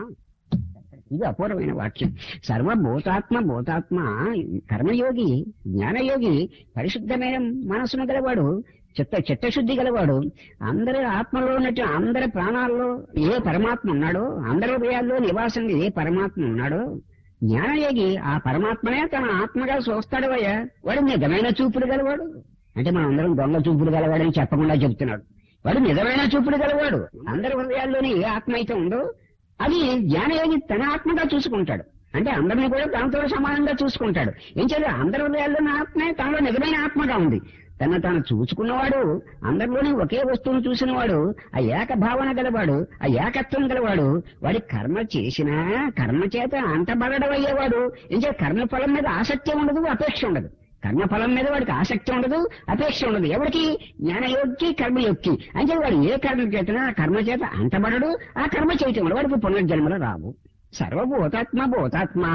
ఇది అపూర్వమైన వాక్యం సర్వభూతాత్మ భూతాత్మ కర్మయోగి జ్ఞానయోగి పరిశుద్ధమైన మనసును గలవాడు చిత్త చిత్తశుద్ధి గలవాడు అందరి ఆత్మలో ఉన్నట్టు అందరి ప్రాణాల్లో ఏ పరమాత్మ ఉన్నాడో అందరి హృదయాల్లో నివాసంగా ఏ పరమాత్మ ఉన్నాడో జ్ఞానయోగి ఆ పరమాత్మనే తన ఆత్మగా చూస్తాడు అయ్యా వాడు నిజమైన చూపుడు గలవాడు అంటే మనం అందరం దొంగ చూపుడు గలవాడని చెప్పకుండా చెబుతున్నాడు వాడు నిజమైన చూపుడు గలవాడు అందరి హృదయాల్లోని ఏ ఆత్మ అయితే ఉందో అది జ్ఞానయోగి తన ఆత్మగా చూసుకుంటాడు అంటే అందరిని కూడా తనతో సమానంగా చూసుకుంటాడు ఏం చేయాలి అందరి హృదయాల్లో నా ఆత్మే తనలో నిజమైన ఆత్మగా ఉంది తన తాను చూసుకున్నవాడు అందరిలోని ఒకే వస్తువును చూసినవాడు ఆ ఏక భావన గలవాడు ఆ ఏకత్వం గలవాడు వాడి కర్మ చేసినా కర్మ చేత అంటబడడం అయ్యేవాడు ఏం చేయాలి కర్మఫలం మీద ఆసక్తి ఉండదు అపేక్ష ఉండదు కర్మఫలం మీద వాడికి ఆసక్తి ఉండదు అపేక్ష ఉండదు ఎవరికి జ్ఞానయోగ్కి కర్మయోగ్కి అంటే వాడు ఏ కర్మ చేతనా ఆ కర్మ చేత అంటబడడు ఆ కర్మ చేయటం వల్ల వాడికి పునర్జన్మలు రావు సర్వభూతాత్మ భూతాత్మ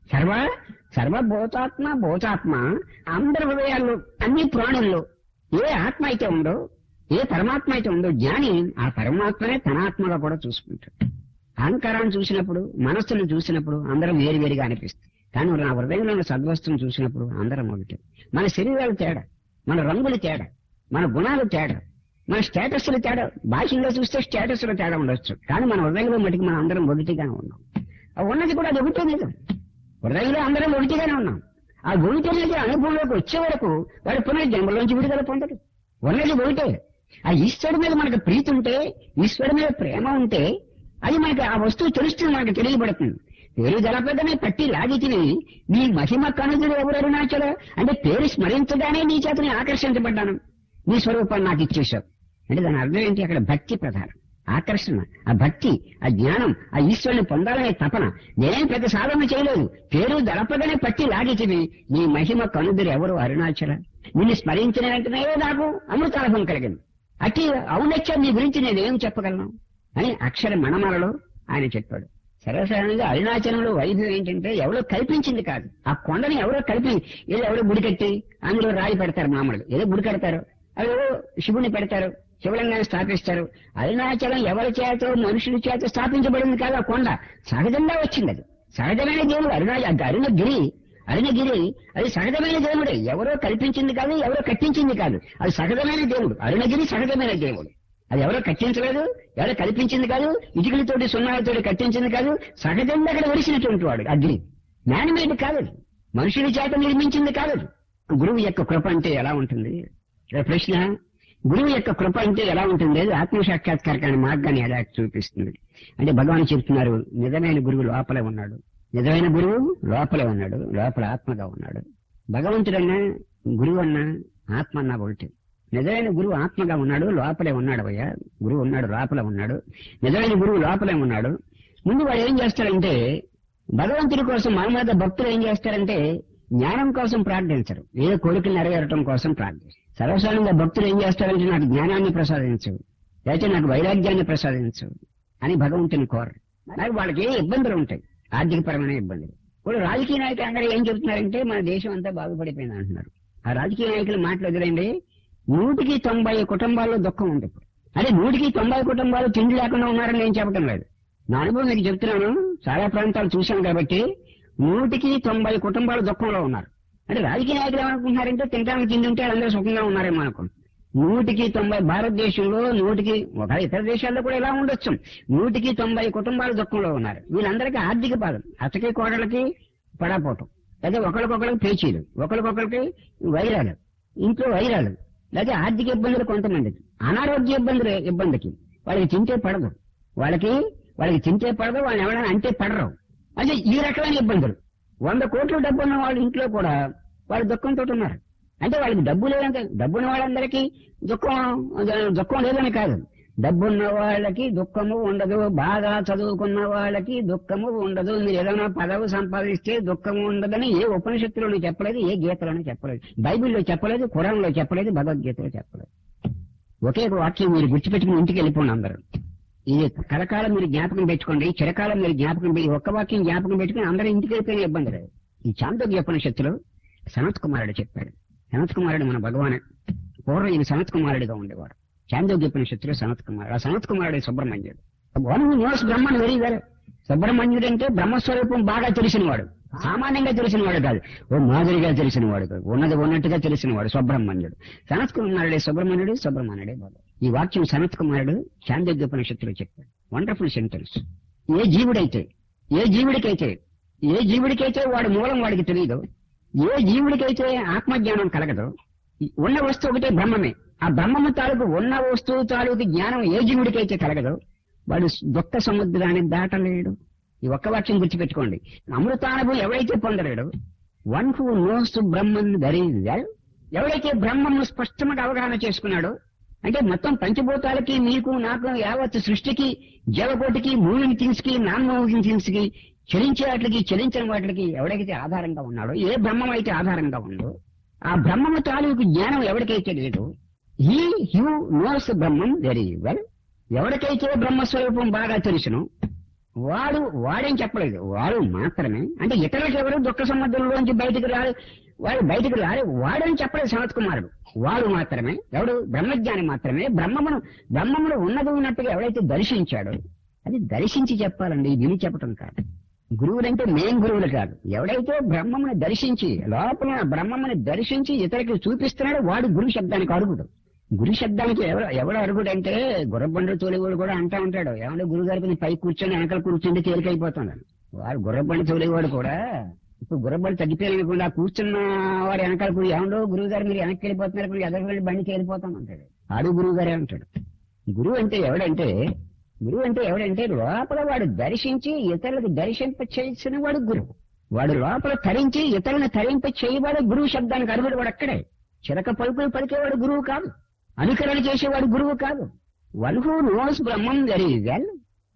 సర్వ సర్వభూతాత్మ భూతాత్మ అందరి హృదయాల్లో అన్ని ప్రాణుల్లో ఏ ఆత్మ అయితే ఉందో ఏ పరమాత్మ అయితే ఉందో జ్ఞాని ఆ పరమాత్మనే తన ఆత్మగా కూడా చూసుకుంటాడు అహంకారాన్ని చూసినప్పుడు మనస్సును చూసినప్పుడు అందరం వేరువేరుగా అనిపిస్తుంది కానీ నా హృదయంలో ఉన్న సద్వస్తుని చూసినప్పుడు అందరం ఒకటే మన శరీరాలు తేడా మన రంగులు తేడా మన గుణాలు తేడా మన స్టేటస్లు తేడా భాషల్లో చూస్తే స్టేటస్లో తేడా ఉండొచ్చు కానీ మన హృదయంలో మటుకు మనం అందరం ఒకటిగానే ఉన్నాం ఆ ఉన్నది కూడా అది ఒకటే నిజం హృదయంలో అందరం ఒకటిగానే ఉన్నాం ఆ ఒకటి అనేది అనుభవంలోకి వచ్చే వరకు వాడు పునర్జన్మలోంచి విడుదల పొందడు ఉన్నది ఒకటే ఆ ఈశ్వరుడి మీద మనకు ప్రీతి ఉంటే ఈశ్వరుడి మీద ప్రేమ ఉంటే అది మనకి ఆ వస్తువు తెలుస్తుంది మనకు తెలియబడుతుంది పేరు జలపదనే పట్టి లాగి తిని నీ మహిమ కనుదులు ఎవరు అరుణాచల అంటే పేరు స్మరించగానే నీ చేతని ఆకర్షించబడ్డాను నీ స్వరూపాన్ని నాకు ఇచ్చేశావు అంటే దాని అర్థం ఏంటి అక్కడ భక్తి ప్రధానం ఆకర్షణ ఆ భక్తి ఆ జ్ఞానం ఆ ఈశ్వరుని పొందాలనే తపన నేనేం పెద్ద సాధన చేయలేదు పేరు దళపదనే పట్టి లాగితివి నీ మహిమ కనుదురు ఎవరు అరుణాచల నిన్ను స్మరించిన వెంటనే నాకు అమృతానుభవం కలిగింది అట్టి ఔన్నత్యం నీ గురించి నేనేం చెప్పగలను అని అక్షర మణమాలలో ఆయన చెప్పాడు సర్వసాధారణంగా అరుణాచలంలో వైద్యం ఏంటంటే ఎవరో కల్పించింది కాదు ఆ కొండని ఎవరో కల్పి ఏదో ఎవరో గుడి కట్టి అందులో రాయి పెడతారు మామూలుగా ఏదో గుడి కడతారు అవి శివుని పెడతారు శివలింగాన్ని స్థాపిస్తారు అరుణాచలం ఎవరి చేత మనుషుల చేత స్థాపించబడింది కాదు ఆ కొండ సహజంగా వచ్చింది అది సహజమైన దేవుడు అరుణాచ అరుణగిరి అరుణగిరి అది సహజమైన దేవుడే ఎవరో కల్పించింది కాదు ఎవరో కట్టించింది కాదు అది సహజమైన దేవుడు అరుణగిరి సహజమైన దేవుడు అది ఎవరో కట్టించలేదు ఎవరో కల్పించింది కాదు ఇటుకలతోటి సున్నాలతోటి కట్టించింది కాదు సహజంగా అక్కడ వెలిసినటువంటి వాడు అగ్ని మ్యాన్మేడ్ కాదు అది. మనుషుల చేత నిర్మించింది కాదు అది. గురువు యొక్క కృప అంటే ఎలా ఉంటుంది ఇక్కడ ప్రశ్న గురువు యొక్క కృప అంటే ఎలా ఉంటుంది అది ఆత్మ సాక్షాత్కారకాన్ని మార్గాన్ని ఎలా చూపిస్తుంది అంటే భగవాన్ చెప్తున్నారు నిజమైన గురువు లోపలే ఉన్నాడు నిజమైన గురువు లోపలే ఉన్నాడు లోపల ఆత్మగా ఉన్నాడు భగవంతుడన్నా గురువు అన్నా ఆత్మ అన్నా ఒకటి నిజమైన గురువు ఆత్మగా ఉన్నాడు లోపలే ఉన్నాడు అయ్యా గురువు ఉన్నాడు లోపలే ఉన్నాడు నిజమైన గురువు లోపలే ఉన్నాడు ముందు వాడు ఏం చేస్తాడంటే భగవంతుడి కోసం మన మీద భక్తులు ఏం చేస్తారంటే జ్ఞానం కోసం ప్రార్థించరు ఏదో కోరికలు నెరవేరటం కోసం ప్రార్థిస్తారు సర్వసాధారణంగా భక్తులు ఏం చేస్తారంటే నాకు జ్ఞానాన్ని ప్రసాదించు లేకపోతే నాకు వైరాగ్యాన్ని ప్రసాదించు అని భగవంతుని కోరరు నాకు వాళ్ళకి ఏ ఇబ్బందులు ఉంటాయి ఆర్థికపరమైన ఇబ్బందులు ఇప్పుడు రాజకీయ నాయకులు అందరూ ఏం చెబుతున్నారంటే మన దేశం అంతా బాగుపడిపోయింది అంటున్నారు ఆ రాజకీయ నాయకులు మాటలు వదిలేండి నూటికి తొంభై కుటుంబాల్లో దుఃఖం ఉంది ఇప్పుడు అదే నూటికి తొంభై కుటుంబాలు తిండి లేకుండా ఉన్నారని నేను చెప్పడం లేదు నా అనుభవం మీకు చెప్తున్నాను చాలా ప్రాంతాలు చూశాను కాబట్టి నూటికి తొంభై కుటుంబాలు దుఃఖంలో ఉన్నారు అంటే రాజకీయ నాయకులు ఏమనుకుంటున్నారంటే తినడానికి తిండి ఉంటే అందరూ సుఖంగా ఉన్నారేమో అనుకుంటున్నారు నూటికి తొంభై భారతదేశంలో నూటికి ఒక ఇతర దేశాల్లో కూడా ఇలా ఉండొచ్చు నూటికి తొంభై కుటుంబాలు దుఃఖంలో ఉన్నారు వీళ్ళందరికీ ఆర్థిక బాధ అతకి కోడలకి పడాపోవటం లేదా ఒకరికొకరికి పేచీలు ఒకరికొకరికి వైరాలు ఇంట్లో వైరాలు లేదా ఆర్థిక ఇబ్బందులు కొంతమందికి అనారోగ్య ఇబ్బందులు ఇబ్బందికి వాళ్ళకి తింటే పడదు వాళ్ళకి వాళ్ళకి తింటే పడదు వాళ్ళని ఎవరైనా అంటే పడరు అంటే ఈ రకమైన ఇబ్బందులు వంద కోట్ల డబ్బు ఉన్న వాళ్ళ ఇంట్లో కూడా వాళ్ళు దుఃఖంతో ఉన్నారు అంటే వాళ్ళకి డబ్బు లేదంటే డబ్బున్న వాళ్ళందరికీ దుఃఖం దుఃఖం లేదని కాదు డబ్బున్న వాళ్ళకి దుఃఖము ఉండదు బాగా చదువుకున్న వాళ్ళకి దుఃఖము ఉండదు మీరు ఏదైనా పదవి సంపాదిస్తే దుఃఖము ఉండదని ఏ ఉపనిషత్తులోనూ చెప్పలేదు ఏ గీతలోనూ చెప్పలేదు బైబిల్లో చెప్పలేదు ఖురాన్లో చెప్పలేదు భగవద్గీతలో చెప్పలేదు ఒకే ఒక వాక్యం మీరు గుర్తుపెట్టుకుని ఇంటికి వెళ్ళిపోండి అందరూ ఇది కలకాలం మీరు జ్ఞాపకం పెట్టుకోండి చిరకాలం మీరు జ్ఞాపకం పెట్టి ఒక్క వాక్యం జ్ఞాపకం పెట్టుకుని అందరూ ఇంటికి వెళ్ళిపోయిన ఇబ్బంది లేదు ఈ చాందోగ్య ఉపనిషత్తులో సనత్ కుమారుడు చెప్పాడు సనత్ కుమారుడు మన భగవాన్ పూర్వం ఈయన సనత్ కుమారుడిగా ఉండేవాడు చాందోగ్య ఉపనిషత్తులో సనత్ కుమారుడు ఆ సనత్ కుమారుడు సుబ్రహ్మణ్యుడు వన్ నోస్ బ్రహ్మను వెరీ వెల్ సుబ్రహ్మణ్యుడు అంటే బ్రహ్మస్వరూపం బాగా తెలిసినవాడు సామాన్యంగా తెలిసినవాడు కాదు ఓ మాదిరిగా తెలిసినవాడు కాదు ఉన్నది ఉన్నట్టుగా తెలిసినవాడు సుబ్రహ్మణ్యుడు సనత్ కుమారుడే సుబ్రహ్మణ్యుడు సుబ్రహ్మణ్యుడే బాబు ఈ వాక్యం సనత్ కుమారుడు చాందోగ్యోపనిషత్తులో చెప్పాడు వండర్ఫుల్ సెంటెన్స్ ఏ జీవుడైతే ఏ జీవుడికైతే ఏ జీవుడికైతే వాడు మూలం వాడికి తెలియదు ఏ జీవుడికైతే ఆత్మజ్ఞానం కలగదు ఉన్న వస్తువు ఒకటే బ్రహ్మమే ఆ బ్రహ్మము తాలూకు ఉన్న వస్తువు తాలూకు జ్ఞానం ఏ జీవుడికైతే కలగదు వాడు దుఃఖ సముద్రాన్ని దాటలేడు ఈ ఒక్క వాక్యం గుర్తుపెట్టుకోండి అమృతానుభవం ఎవరైతే పొందలేడు one who knows Brahman very well ఎవరైతే బ్రహ్మను స్పష్టంగా అవగాహన చేసుకున్నాడో అంటే మొత్తం పంచభూతాలకి మీకు నాకు యావత్ సృష్టికి జీవకోటికి మూవింగ్ థింగ్స్ కి నాన్ మూవింగ్ థింగ్స్ కి చలించే వాటికి చలించని వాటికి ఎవడైతే ఆధారంగా ఉన్నాడో ఏ బ్రహ్మం అయితే ఆధారంగా ఉందో ఆ బ్రహ్మము తాలూకు జ్ఞానం ఎవరికైతే లేదు he who knows Brahmam very well ఎవరికైతే బ్రహ్మస్వరూపం బాగా తెలుసును వాడు వాడేం చెప్పలేదు వాడు మాత్రమే అంటే ఇతరులకు ఎవరు దుఃఖ సముద్రంలోంచి బయటికి రాడు వాడు బయటికి రాడు వాడని చెప్పలేదు సనత్ కుమారుడు వాడు మాత్రమే ఎవడు బ్రహ్మజ్ఞాని మాత్రమే బ్రహ్మమును బ్రహ్మమును ఉన్నది ఉన్నట్టుగా ఎవడైతే దర్శించాడో అది దర్శించి చెప్పాలండి విని చెప్పటం కాదు గురువులంటే మేం గురువులు కాదు ఎవడైతే బ్రహ్మమును దర్శించి లోపల బ్రహ్మముని దర్శించి ఇతరులకు చూపిస్తున్నాడో వాడు గురు శబ్దానికి అరుగుడు గురు శబ్దానికి ఎవరు ఎవడు అరుగుడు అంటే గుర్రబండ్రు తోలివాడు కూడా అంటా ఉంటాడు ఏమంటే గురువు గారికి పై కూర్చొని వెనకాల కూర్చుంటే తేలికైపోతున్నాడు వాడు గుర్రబండి తోలివాడు కూడా ఇప్పుడు గుర్రబండి తగ్గిపోయాలనుకోండి ఆ కూర్చున్న వాడు వెనకాల కూర్చు ఏమండో గురువు గారు మీరు వెనక్కి వెళ్ళిపోతున్నారు ఇప్పుడు ఎదురు వెళ్ళి బండికి వెళ్ళిపోతాం అంటాడు ఆడు గురువు గారే అంటాడు గురువు అంటే ఎవడంటే గురువు అంటే ఎవడంటే లోపల వాడు దర్శించి ఇతరులకు దర్శింప చేసిన వాడు గురువు వాడు లోపల తరించి ఇతరులను తరింప చేయవాడు గురువు శబ్దానికి అర్హుడు వాడు అక్కడే చిలక పలుకులు పలికేవాడు గురువు కాదు అనుకరణ చేసేవాడు గురువు కాదు one who knows Brahmam very well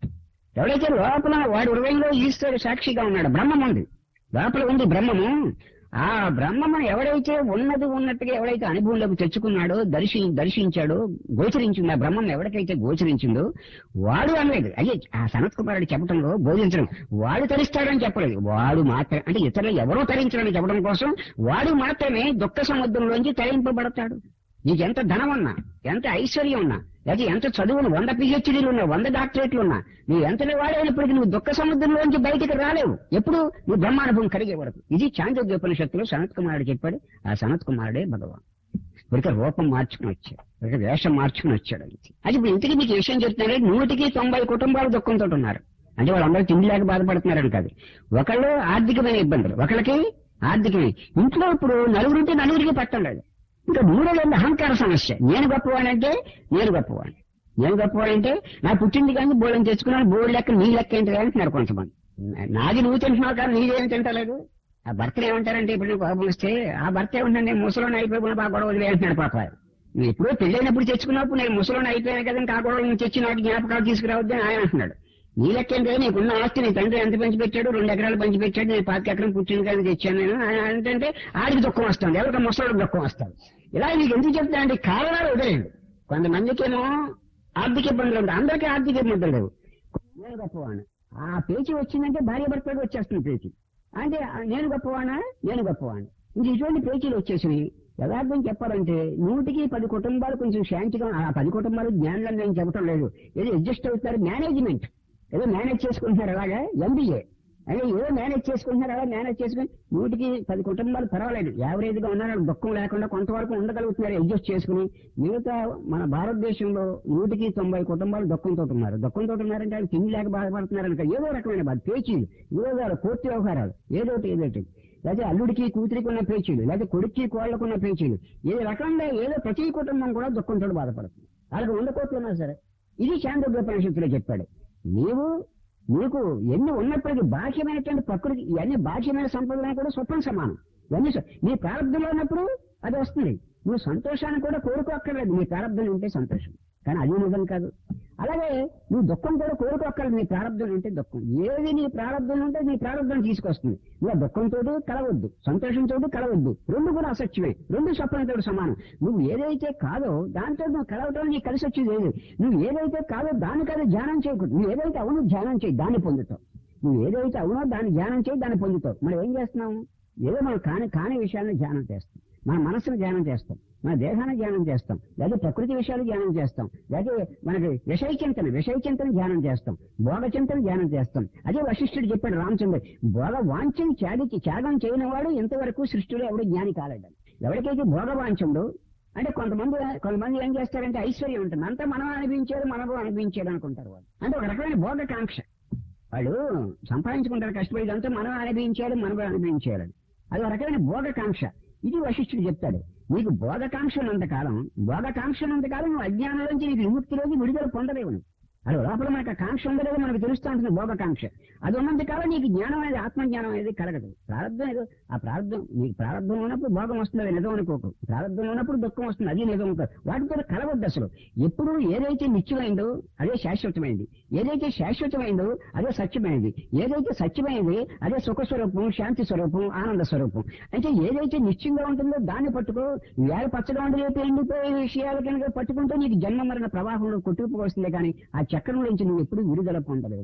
ఎవడైతే లోపల వాడి హృదయంలో ఈశ్వరుడు సాక్షిగా ఉన్నాడు బ్రహ్మం ఉంది లోపల ఉంది బ్రహ్మము ఆ బ్రహ్మమును ఎవడైతే ఉన్నది ఉన్నట్టుగా ఎవడైతే అనుభవంలోకి తెచ్చుకున్నాడో దర్శి దర్శించాడో గోచరించిందో ఆ బ్రహ్మం ఎవరికైతే గోచరించిందో వాడు అనలేదు అయ్యే ఆ సనత్ కుమారుడు చెప్పడంలో బోధించడం వాడు తరిస్తాడని చెప్పలేదు వాడు మాత్రమే అంటే ఇతరులు ఎవరో తరించడని చెప్పడం కోసం వాడు మాత్రమే దుఃఖ సముద్రంలోంచి తరింపబడతాడు నీకు ఎంత ధనం ఉన్నా ఎంత ఐశ్వర్యం ఉన్నా లేదా ఎంత చదువును వంద పిహెచ్డీలు ఉన్నా వంద డాక్టరేట్లు ఉన్నా నువ్వు ఎంతటి వాడైనప్పటికీ నువ్వు దుఃఖ సముద్రంలోంచి బయటికి రాలేవు ఎప్పుడు నువ్వు బ్రహ్మానుభవం కలిగే వరకు ఇది చాంద్రోగ్యోపనిషత్తులో సనత్ కుమారుడు చెప్పాడు ఆ సనత్ కుమారుడే భగవాన్ ఇప్పటికే రూపం మార్చుకుని వచ్చాడు ఇప్పటికే వేషం మార్చుకుని వచ్చాడు అది అది ఇప్పుడు ఇంటికి మీకు విషయం చెప్తున్నారే నూటికి తొంభై కుటుంబాలు దుఃఖంతో ఉన్నారు అంటే వాళ్ళందరూ తిండి లేక బాధపడుతున్నారని కాదు ఒకళ్ళు ఆర్థికమైన ఇబ్బందులు ఒకళ్ళకి ఆర్థికమైన ఇంట్లో ఇప్పుడు నలుగురుంటే నలుగురికి పట్టం లేదు ఇంకా మూడోది అహంకార సమస్య నేను గొప్పవాడంటే నేను గొప్పవాడిని నేను గొప్పవాడంటే నా పుట్టింది కానీ బోళ్ళని తెచ్చుకున్నాను బోర్డు లెక్క నీ లెక్క ఏంటి అంటున్నారు కొంతమంది నాది నువ్వు తింటున్నావు కానీ నీదేం తింటలేదు ఆ భర్తలు ఏమంటారంటే ఇప్పుడు నీకు కోపం వస్తే ఆ భర్త ఏమంటారు నేను ముసలోని అయిపోయి బాగా గొడవ వదిలే అంటున్నాడు పాప నువ్వు ఎప్పుడో పెళ్ళైనప్పుడు తెచ్చుకున్నప్పుడు నేను ముసలోని అయిపోయాను కదా ఇంకా ఆ గొడవ నువ్వు తెచ్చి నాకు జ్ఞాపకాలు తీసుకురావద్దు అని ఆయన అంటున్నాడు నీ లెక్క ఏంటంటే నీకున్న ఆస్తి నీ తండ్రి ఎంత పంచి పెట్టాడు రెండు ఎకరాలు పంచి పెట్టాడు నేను పాతిక ఎకరం పుట్టిన కానీ తెచ్చాను నేను ఆయన ఏంటంటే ఆడికి దుఃఖం వస్తుంది ఎవరికి ముసలోడికి దుఃఖం వస్తుంది ఇలా నీకు ఎందుకు చెప్తా అంటే కారణాలు వదిలేదు కొంతమందికేమో ఆర్థిక ఇబ్బందులు ఉంటాయి అందరికీ ఆర్థిక ఇబ్బందులు లేవు నేను గొప్పవాణ్ణి ఆ పేచి వచ్చిందంటే భార్య భర్తకు వచ్చేస్తుంది పేచి అంటే ఆ నేను గొప్పవాణా నేను గొప్పవాణ్ణి ఇంక ఇటువంటి పేచీలు వచ్చేసినాయి యథార్థం చెప్పాలంటే నూటికి పది కుటుంబాలు కొంచెం శాంతిగా ఆ పది కుటుంబాలు జ్ఞానం నేను చెప్పడం లేదు ఏదో అడ్జస్ట్ అవుతారు మేనేజ్మెంట్ ఏదో మేనేజ్ చేసుకుంటున్నారు అలాగా ఎంబీఏ అదే ఏదో మేనేజ్ చేసుకుంటున్నారు అలా మేనేజ్ చేసుకుని నూటికి పది కుటుంబాలు పర్వాలేదు యావరేజ్ గా ఉన్నారు దుఃఖం లేకుండా కొంతవరకు ఉండగలుగుతున్నారు అడ్జస్ట్ చేసుకుని మిగతా మన భారతదేశంలో నూటికి తొంభై కుటుంబాలు దుఃఖంతో ఉన్నారు దుఃఖంతో ఉన్నారంటే వాళ్ళు తిండి లేక బాధపడుతున్నారు కనుక ఏదో రకమైన బాధ పేచీలు విరోధాలు కోర్టు వ్యవహారాలు ఏదోటి ఏదోటి లేదా అల్లుడికి కూతురికి ఉన్న పేచీలు లేదా కొడుక్కి కోళ్లకున్న పేచీలు ఏ రకంగా ఏదో ప్రతి కుటుంబం కూడా దుఃఖంతో బాధపడుతుంది వాళ్ళకి వంద కోట్లు ఉన్నా సరే ఇది చాంద్రోపనిషత్తులో చెప్పాడు నీవు నీకు ఎన్ని ఉన్నప్పటికీ బాహ్యమైనటువంటి ప్రకృతి ఇవన్నీ బాహ్యమైన సంపదలను కూడా స్వప్న సమానం ఇవన్నీ స్వ- నీ ప్రారంభంలో ఉన్నప్పుడు అది వస్తుంది నువ్వు సంతోషాన్ని కూడా కోరుకోక్కర్లేదు నీ ప్రారంభం ఉంటే సంతోషం కానీ అది నిజం కాదు అలాగే నువ్వు దుఃఖం కూడా కోరుకోక్కర్లేదు నీ ప్రారంభం ఉంటే దుఃఖం ఏది నీ ప్రారంభం ఉంటే నీ ప్రారంభం తీసుకొస్తుంది నువ్వు దుఃఖంతో కలవద్దు సంతోషంతో కలవద్దు రెండు కూడా అసత్యమే రెండు స్వప్నంతో సమానం నువ్వు ఏదైతే కాదో దాంతో నువ్వు కలవటం నీకు కలిసి వచ్చేది లేదు నువ్వు ఏదైతే కాదో దాని కాదు ధ్యానం చేయకూడదు నువ్వు ఏదైతే అవునో ధ్యానం చేయి దాన్ని పొందుతావు నువ్వు ఏదైతే అవునో దాన్ని ధ్యానం చేయి దాన్ని పొందుతావు మనం ఏం చేస్తున్నాము ఏదో మనం కాని కాని విషయాలను ధ్యానం చేస్తాం మన మనసును ధ్యానం చేస్తాం మన దేహాన్ని ధ్యానం చేస్తాం లేదా ప్రకృతి విషయాలు ధ్యానం చేస్తాం లేదా మనకి విషయచింతన విషయచింతన ధ్యానం చేస్తాం భోగ చింతన ధ్యానం చేస్తాం అదే వశిష్ఠుడు చెప్పాడు రామచంద్ర భోగ వాంఛని త్యాగి త్యాగం చేయని వాడు ఇంతవరకు సృష్టిలో ఎవడు జ్ఞాని కాలేడు ఎవరికైతే భోగ వాంఛండు అంటే కొంతమంది కొంతమంది ఏం చేస్తారంటే ఐశ్వర్యం ఉంటుంది అంతా మనం అనిపించేది మనకు అనిపించేది అనుకుంటారు వాళ్ళు అంటే ఒక రకమైన భోగకాంక్ష వాళ్ళు సంపాదించుకుంటారు కష్టపడి ఇదంతా మనం అనిపించాలి మనం అనిపించాలి అది ఒక రకమైన భోగకాంక్ష ఇది వశిష్ఠుడు చెప్తాడు నీకు భోగకాంక్ష ఉన్నంత కాలం భోగకాంక్ష ఉన్నంత కాలం నువ్వు అజ్ఞానం నుంచి నీకు విముక్తిలోకి విడుదల పొందలేవు నువ్వు. అది లోపల మనకు ఆ కాంక్ష ఉండలేదు మనకు తెలుస్తూ ఉంటుంది భోగకాంక్ష అది ఉన్నంత కాలం నీకు జ్ఞానం అనేది ఆత్మజ్ఞానం అనేది కలగదు ప్రారంభం ఏదో ఆ ప్రారంభం నీకు ప్రారంభం ఉన్నప్పుడు భోగం వస్తుంది అది నిజం అనుకోకు ప్రారంభం ఉన్నప్పుడు దుఃఖం వస్తుంది అది నిజం అనుకో వాటితో కలవద్దు అసలు ఎప్పుడు ఏదైతే నిత్యమైందో అదే శాశ్వతమైంది ఏదైతే శాశ్వతమైందో అదే సత్యమైనది ఏదైతే సత్యమైనది అదే సుఖ స్వరూపం శాంతి స్వరూపం ఆనంద స్వరూపం అంటే ఏదైతే నిత్యంగా ఉంటుందో దాన్ని పట్టుకో వేళ పచ్చగా ఉండలేకపోయి ఎండిపోయే విషయాలు కనుక పట్టుకుంటే నీకు జన్మ మరణ ప్రవాహంలో కొట్టుకుపోవస్తుందే కానీ ఆ చక్రం నుంచి నువ్వు ఎప్పుడు విడుదల పొందలేవు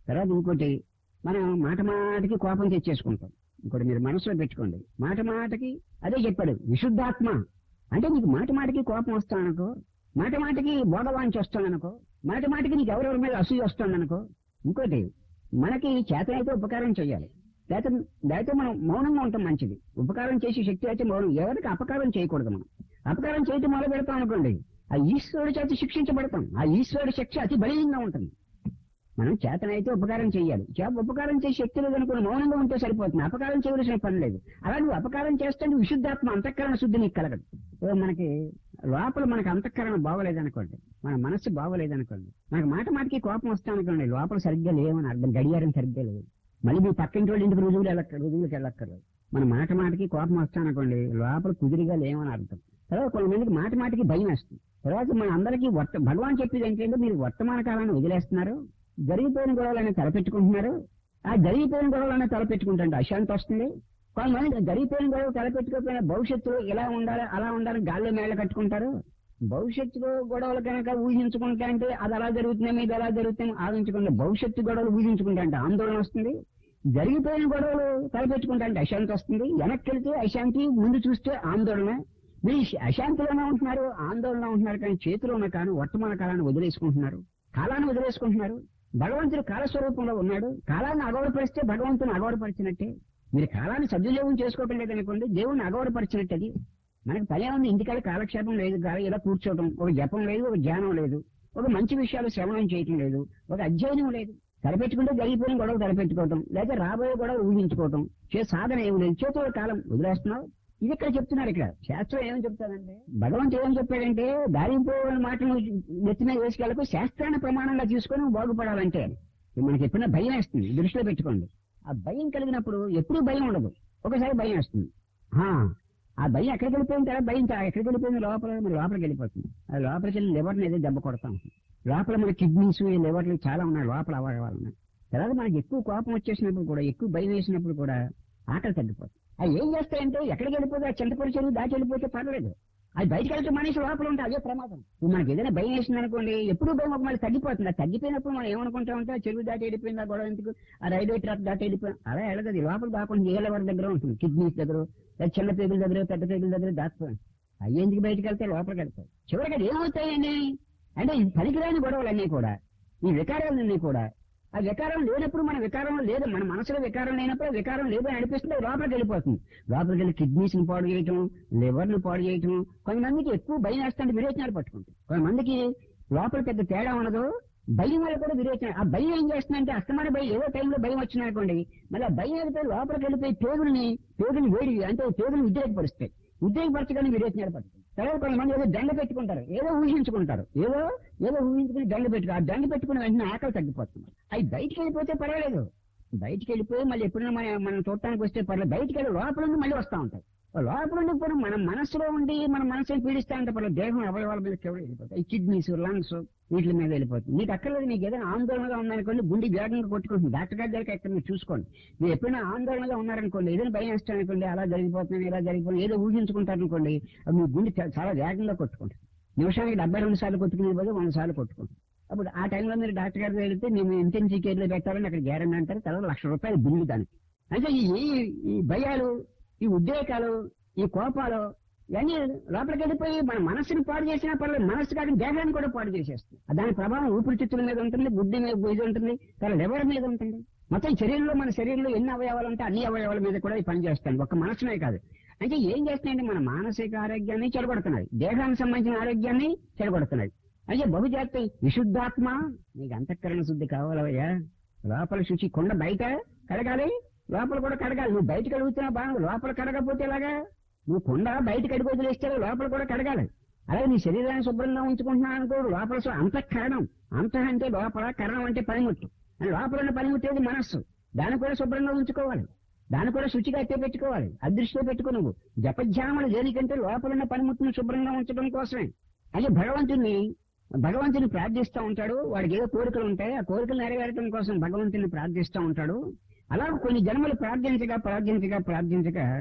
తర్వాత ఇంకోటి మనం మాట మాటకి కోపం తెచ్చేసుకుంటాం ఇంకోటి మీరు మనసులో పెట్టుకోండి మాట మాటకి అదే చెప్పాడు విశుద్ధాత్మ అంటే నీకు మాట మాటకి కోపం వస్తాననుకో మాట మాటకి భోగవాంచి వస్తాననుకో మాట మాటకి నీకు ఎవరెవరి మీద అసూయ వస్తుందనుకో ఇంకోటి మనకి చేతనైతే ఉపకారం చేయాలి లేకపోతే లేకపోతే మనం మౌనంగా ఉంటాం మంచిది ఉపకారం చేసే శక్తి అయితే మౌనం ఎవరికి అపకారం చేయకూడదు మనం అపకారం చేయటం మొదలు పెడతాం అనుకోండి ఆ ఈశ్వరుడి చేత శిక్షించబడతాం ఆ ఈశ్వరుడి శిక్ష అతి బలీయంగా ఉంటుంది మనం చేతనైతే ఉపకారం చేయాలి చే- ఉపకారం చేసే శక్తి లేదనుకుని మౌనంగా ఉంటే సరిపోతుంది అపకారం చేయవలసిన పని లేదు అలా నువ్వు అపకారం చేస్తే నువ్వు విశుద్ధాత్మ అంతఃకరణ శుద్ధి నీకు కలగదు ఓ మనకి లోపల మనకి అంతఃకరణ బాగోలేదనుకోండి మన మనస్సు బాగోలేదనుకోండి మనకి మాట మాటకి కోపం వస్తానుకోండి లోపల సరిగ్గా లేవని అర్థం గడియారం సరిగ్గా లేదు మళ్ళీ మీ పక్కింటి వాళ్ళ ఇంటికి రుజువులు వెళ్ళక్క రుజువులకు వెళ్ళక్కర్లేదు మన మాట మాటకి కోపం వస్తానుకోండి లోపల కుదిరిగా లేవని అర్థం తర్వాత కొంతమందికి మాట మాటకి భయం వేస్తుంది తర్వాత మన అందరికీ వర్త భగవాన్ చెప్పేది ఏంటంటే మీరు వర్తమాన కాలాన్ని వదిలేస్తున్నారు జరిగిపోయిన గొడవలన్నీ తలపెట్టుకుంటున్నారు ఆ జరిగిపోయిన గొడవలన్నీ తలపెట్టుకుంటుంటే అశాంతి వస్తుంది కొంతమంది జరిగిపోయిన గొడవ తలపెట్టుకోకపోయినా భవిష్యత్తులో ఇలా ఉండాలి అలా ఉండాలని గాల్లో మేళ కట్టుకుంటారు భవిష్యత్తులో గొడవలు కనుక ఊహించుకుంటా అంటే అది అలా జరుగుతుంది ఇది ఎలా జరుగుతుంది ఆలోచించకుండా భవిష్యత్తు గొడవలు ఊహించుకుంటా అంటే ఆందోళన వస్తుంది జరిగిపోయిన గొడవలు తలపెట్టుకుంటా అంటే అశాంతి వస్తుంది వెనక్కి వెళ్తే అశాంతి ముందు చూస్తే ఆందోళన మీరు అశాంతిలోనే ఉంటున్నారు ఆందోళన ఉంటున్నారు కానీ చేతిలో ఉన్న కానీ వర్తమాన కాలాన్ని వదిలేసుకుంటున్నారు కాలాన్ని వదిలేసుకుంటున్నారు భగవంతుడు కాలస్వరూపంలో ఉన్నాడు కాలాన్ని అగౌరవపరిస్తే భగవంతుని అగౌరవపరిచినట్టే మీరు కాలాన్ని సద్వినియోగం చేసుకోవటం లేదనుకోండి దేవుణ్ణి అగౌరవపరిచినట్టు అది మనకి పని ఉంది ఇంటికాడ కాలక్షేపం లేదు కాదు ఇలా కూర్చోవడం ఒక జపం లేదు ఒక ధ్యానం లేదు ఒక మంచి విషయాలు శ్రవణం చేయటం లేదు ఒక అధ్యయనం లేదు తలపెట్టుకుంటే జరిగిపోయిన గొడవ తలపెట్టుకోవటం లేదా రాబోయే గొడవ ఊహించుకోవటం చే సాధన ఏమి లేదు చేతుల కాలం వదిలేస్తున్నావు ఇది ఇక్కడ చెప్తున్నారు ఇక్కడ శాస్త్రం ఏమని చెప్తారంటే భగవంతుడు ఏమని చెప్పాడంటే దారిపోయిన మాటలు నెత్తి మీద వేసుకెళ్ళకు శాస్త్రాన్ని ప్రమాణంగా తీసుకొని నువ్వు బాగుపడాలంటే ఇది మనకి ఎప్పుడైనా భయం వేస్తుంది దృష్టిలో పెట్టుకోండి ఆ భయం కలిగినప్పుడు ఎప్పుడూ భయం ఉండదు ఒకసారి భయం వేస్తుంది ఆ, ఆ భయం ఎక్కడికి వెళ్ళిపోయిన తర్వాత భయం తా- ఎక్కడికి వెళ్ళిపోయింది లోపల మరి లోపలికి వెళ్ళిపోతుంది ఆ లోపలికి వెళ్ళి లివర్ని ఏదో దెబ్బ కొడతాం లోపల మన కిడ్నీస్ లివర్లు చాలా ఉన్నాయి లోపల అవయవాలు ఉన్నాయి తర్వాత మనకి ఎక్కువ కోపం వచ్చేసినప్పుడు కూడా ఎక్కువ భయం వేసినప్పుడు కూడా ఆకలి తగ్గిపోతుంది అవి ఏం చేస్తాయంటే ఎక్కడికి వెళ్ళిపోతే ఆ చింతపొడి చెరువు దాటి వెళ్ళిపోతే పర్లేదు అది బయటకు వెళ్తే మనిషి లోపల ఉంటే అదే ప్రమాదం ఇప్పుడు మనకి ఏదైనా భయం వేసింది అనుకోండి ఎప్పుడు భయం ఒక మళ్ళీ తగ్గిపోతుంది అది తగ్గిపోయినప్పుడు మనం ఏమనుకుంటా ఉంటే ఆ చెరువు దాటి వెళ్ళిపోయింది ఆ గొడవ ఎందుకు ఆ రైల్వే ట్రాక్ దాటి వెళ్ళిపోయింది అలా వెళ్ళదు అది లోపల కాకుండా ఏ లెవర్ దగ్గర ఉంటుంది కిడ్నీస్ దగ్గర లేదా చిన్న పేగుల దగ్గర పెద్ద పేగుల దగ్గర దాచిపోయింది అవి ఎందుకు బయటకు వెళ్తే లోపలికి వెళ్తాయి చివరికి అది ఏమవుతాయండి అంటే ఈ పనికిరాని గొడవలన్నీ కూడా ఈ వికారాలన్నీ కూడా ఆ వికారం లేనప్పుడు మన వికారం లేదు మన మనసులో వికారం లేనప్పుడు ఆ వికారం లేదు అని అనిపిస్తుంది అది లోపలికి వెళ్ళిపోతుంది లోపలికి వెళ్ళి కిడ్నీస్ ని పాడు చేయటం లివర్ ని పాడు చేయటం కొంతమందికి ఎక్కువ భయం వేస్తుంటే విరేచనాలు పట్టుకుంటాయి కొంతమందికి లోపల పెద్ద తేడా ఉండదు భయం వల్ల కూడా విరేచన ఆ భయం ఏం చేస్తుందంటే అస్తమాన భయం ఏదో టైంలో భయం వచ్చిందనుకోండి మళ్ళీ ఆ భయం వెళ్ళిపోయి లోపలికి వెళ్ళిపోయి పేగుల్ని పేగుల్ని వేడి అంటే పేగుల్ని ఉద్రేకపరుస్తాయి ఉద్రేకపరచగానే విరేచనాలు పడుతుంది తర్వాత కొంతమంది ఏదో దండ పెట్టుకుంటారు ఏదో ఊహించుకుంటారు ఏదో ఏదో ఊహించుకుని దండ పెట్టుకు ఆ దండ పెట్టుకుని వెంటనే ఆకలి తగ్గిపోతుంది అవి బయటికి వెళ్ళిపోతే పర్వాలేదు బయటికి వెళ్ళిపోయి మళ్ళీ ఎప్పుడైనా మన మనం చూడటానికి వస్తే పర్లేదు బయటికి వెళ్ళి లోపల నుండి మళ్ళీ వస్తూ ఉంటాయి లోపల నుండి కూడా మన మనసులో ఉండి మన మనసుని పీడిస్తా ఉంటే పర్లేదు దేహం అవయవాల మీద కేవలం వెళ్ళిపోతాయి ఈ కిడ్నీస్ లంగ్స్ వీటి మీద వెళ్ళిపోతుంది నీకు అక్కర్లేదు నీకు ఏదైనా ఆందోళనగా ఉందనుకోండి గుండె వేగంగా కొట్టుకుంటుంది డాక్టర్ గారి దగ్గర ఎక్కడ మీరు చూసుకోండి మీరు ఎప్పుడైనా ఆందోళనగా ఉన్నారనుకోండి ఏదైనా భయం వేస్తారనుకోండి అలా జరిగిపోతుంది ఇలా జరిగిపోతుంది ఏదో ఊహించుకుంటారనుకోండి అది మీ గుండె చా- చాలా వేగంగా కొట్టుకుంటుంది నిమిషానికి డెబ్బై రెండు సార్లు కొట్టుకునే బదులు వంద సార్లు కొట్టుకుంటుంది అప్పుడు ఆ టైంలో మీరు డాక్టర్ గారి దగ్గర వెళ్తే మేము ఇంటెన్సివ్ కేర్ లో పెట్టాలని అక్కడ గ్యారెంటీ అంటారు తర్వాత లక్ష రూపాయలు బిల్లు దానికి అంటే ఈ ఈ- ఈ భయాలు ఈ ఉద్రేకాలు ఈ కోపాలు ఇవన్నీ లోపలికి వెళ్ళిపోయి మన మనసుని పాడు చేసినా పర్లేదు మనసు కాక దేహాన్ని కూడా పాడు చేసేస్తుంది దాని ప్రభావం ఊపిరితిత్తుల మీద ఉంటుంది బుద్ధి మీద మీద ఉంటుంది తర్వాత లివర్ మీద ఉంటుంది మొత్తం శరీరంలో మన శరీరంలో ఎన్ని అవయవాలు ఉంటే అన్ని అవయవాల మీద కూడా ఇవి పనిచేస్తాయి ఒక్క మనసునే కాదు అంటే ఏం చేస్తున్నాయంటే మన మానసిక ఆరోగ్యాన్ని చెడగొడుతున్నాయి దేహానికి సంబంధించిన ఆరోగ్యాన్ని చెడగొడుతున్నాయి అంటే బహుజాతి విశుద్ధాత్మ నీకు అంతఃకరణ శుద్ధి కావాలయ్యా లోపల శుచి కొండ బయట కడగాలి లోపల కూడా కడగాలి నువ్వు బయట కడుగుతున్నా బాగా లోపల కడగకపోతే ఎలాగా నువ్వు కొండ బయట కడిగి వదిలేస్తే లోపల కూడా కడగాలి అలాగే నీ శరీరాన్ని శుభ్రంగా ఉంచుకుంటున్నావు అనుకో లోపల శు- అంతఃకరణం అంతః అంటే లోపల కరణం అంటే పనిముట్టు అని లోపల ఉన్న పనిముట్టేది మనస్సు దాన్ని కూడా శుభ్రంగా ఉంచుకోవాలి దాన్ని కూడా శుచిగా ఎత్తే పెట్టుకోవాలి అదృష్టిలో పెట్టుకో నువ్వు జపధ్యానములు దేనికంటే లోపల ఉన్న పనిముట్టును శుభ్రంగా ఉంచడం కోసమే అంటే భగవంతుని భగవంతుని ప్రార్థిస్తూ ఉంటాడు వాడికి ఏదో కోరికలు ఉంటాయి ఆ కోరికలు నెరవేరడం కోసం భగవంతుని ప్రార్థిస్తూ ఉంటాడు అలా కొన్ని జన్మలు ప్రార్థించగా ప్రార్థించగా ప్రార్థించగా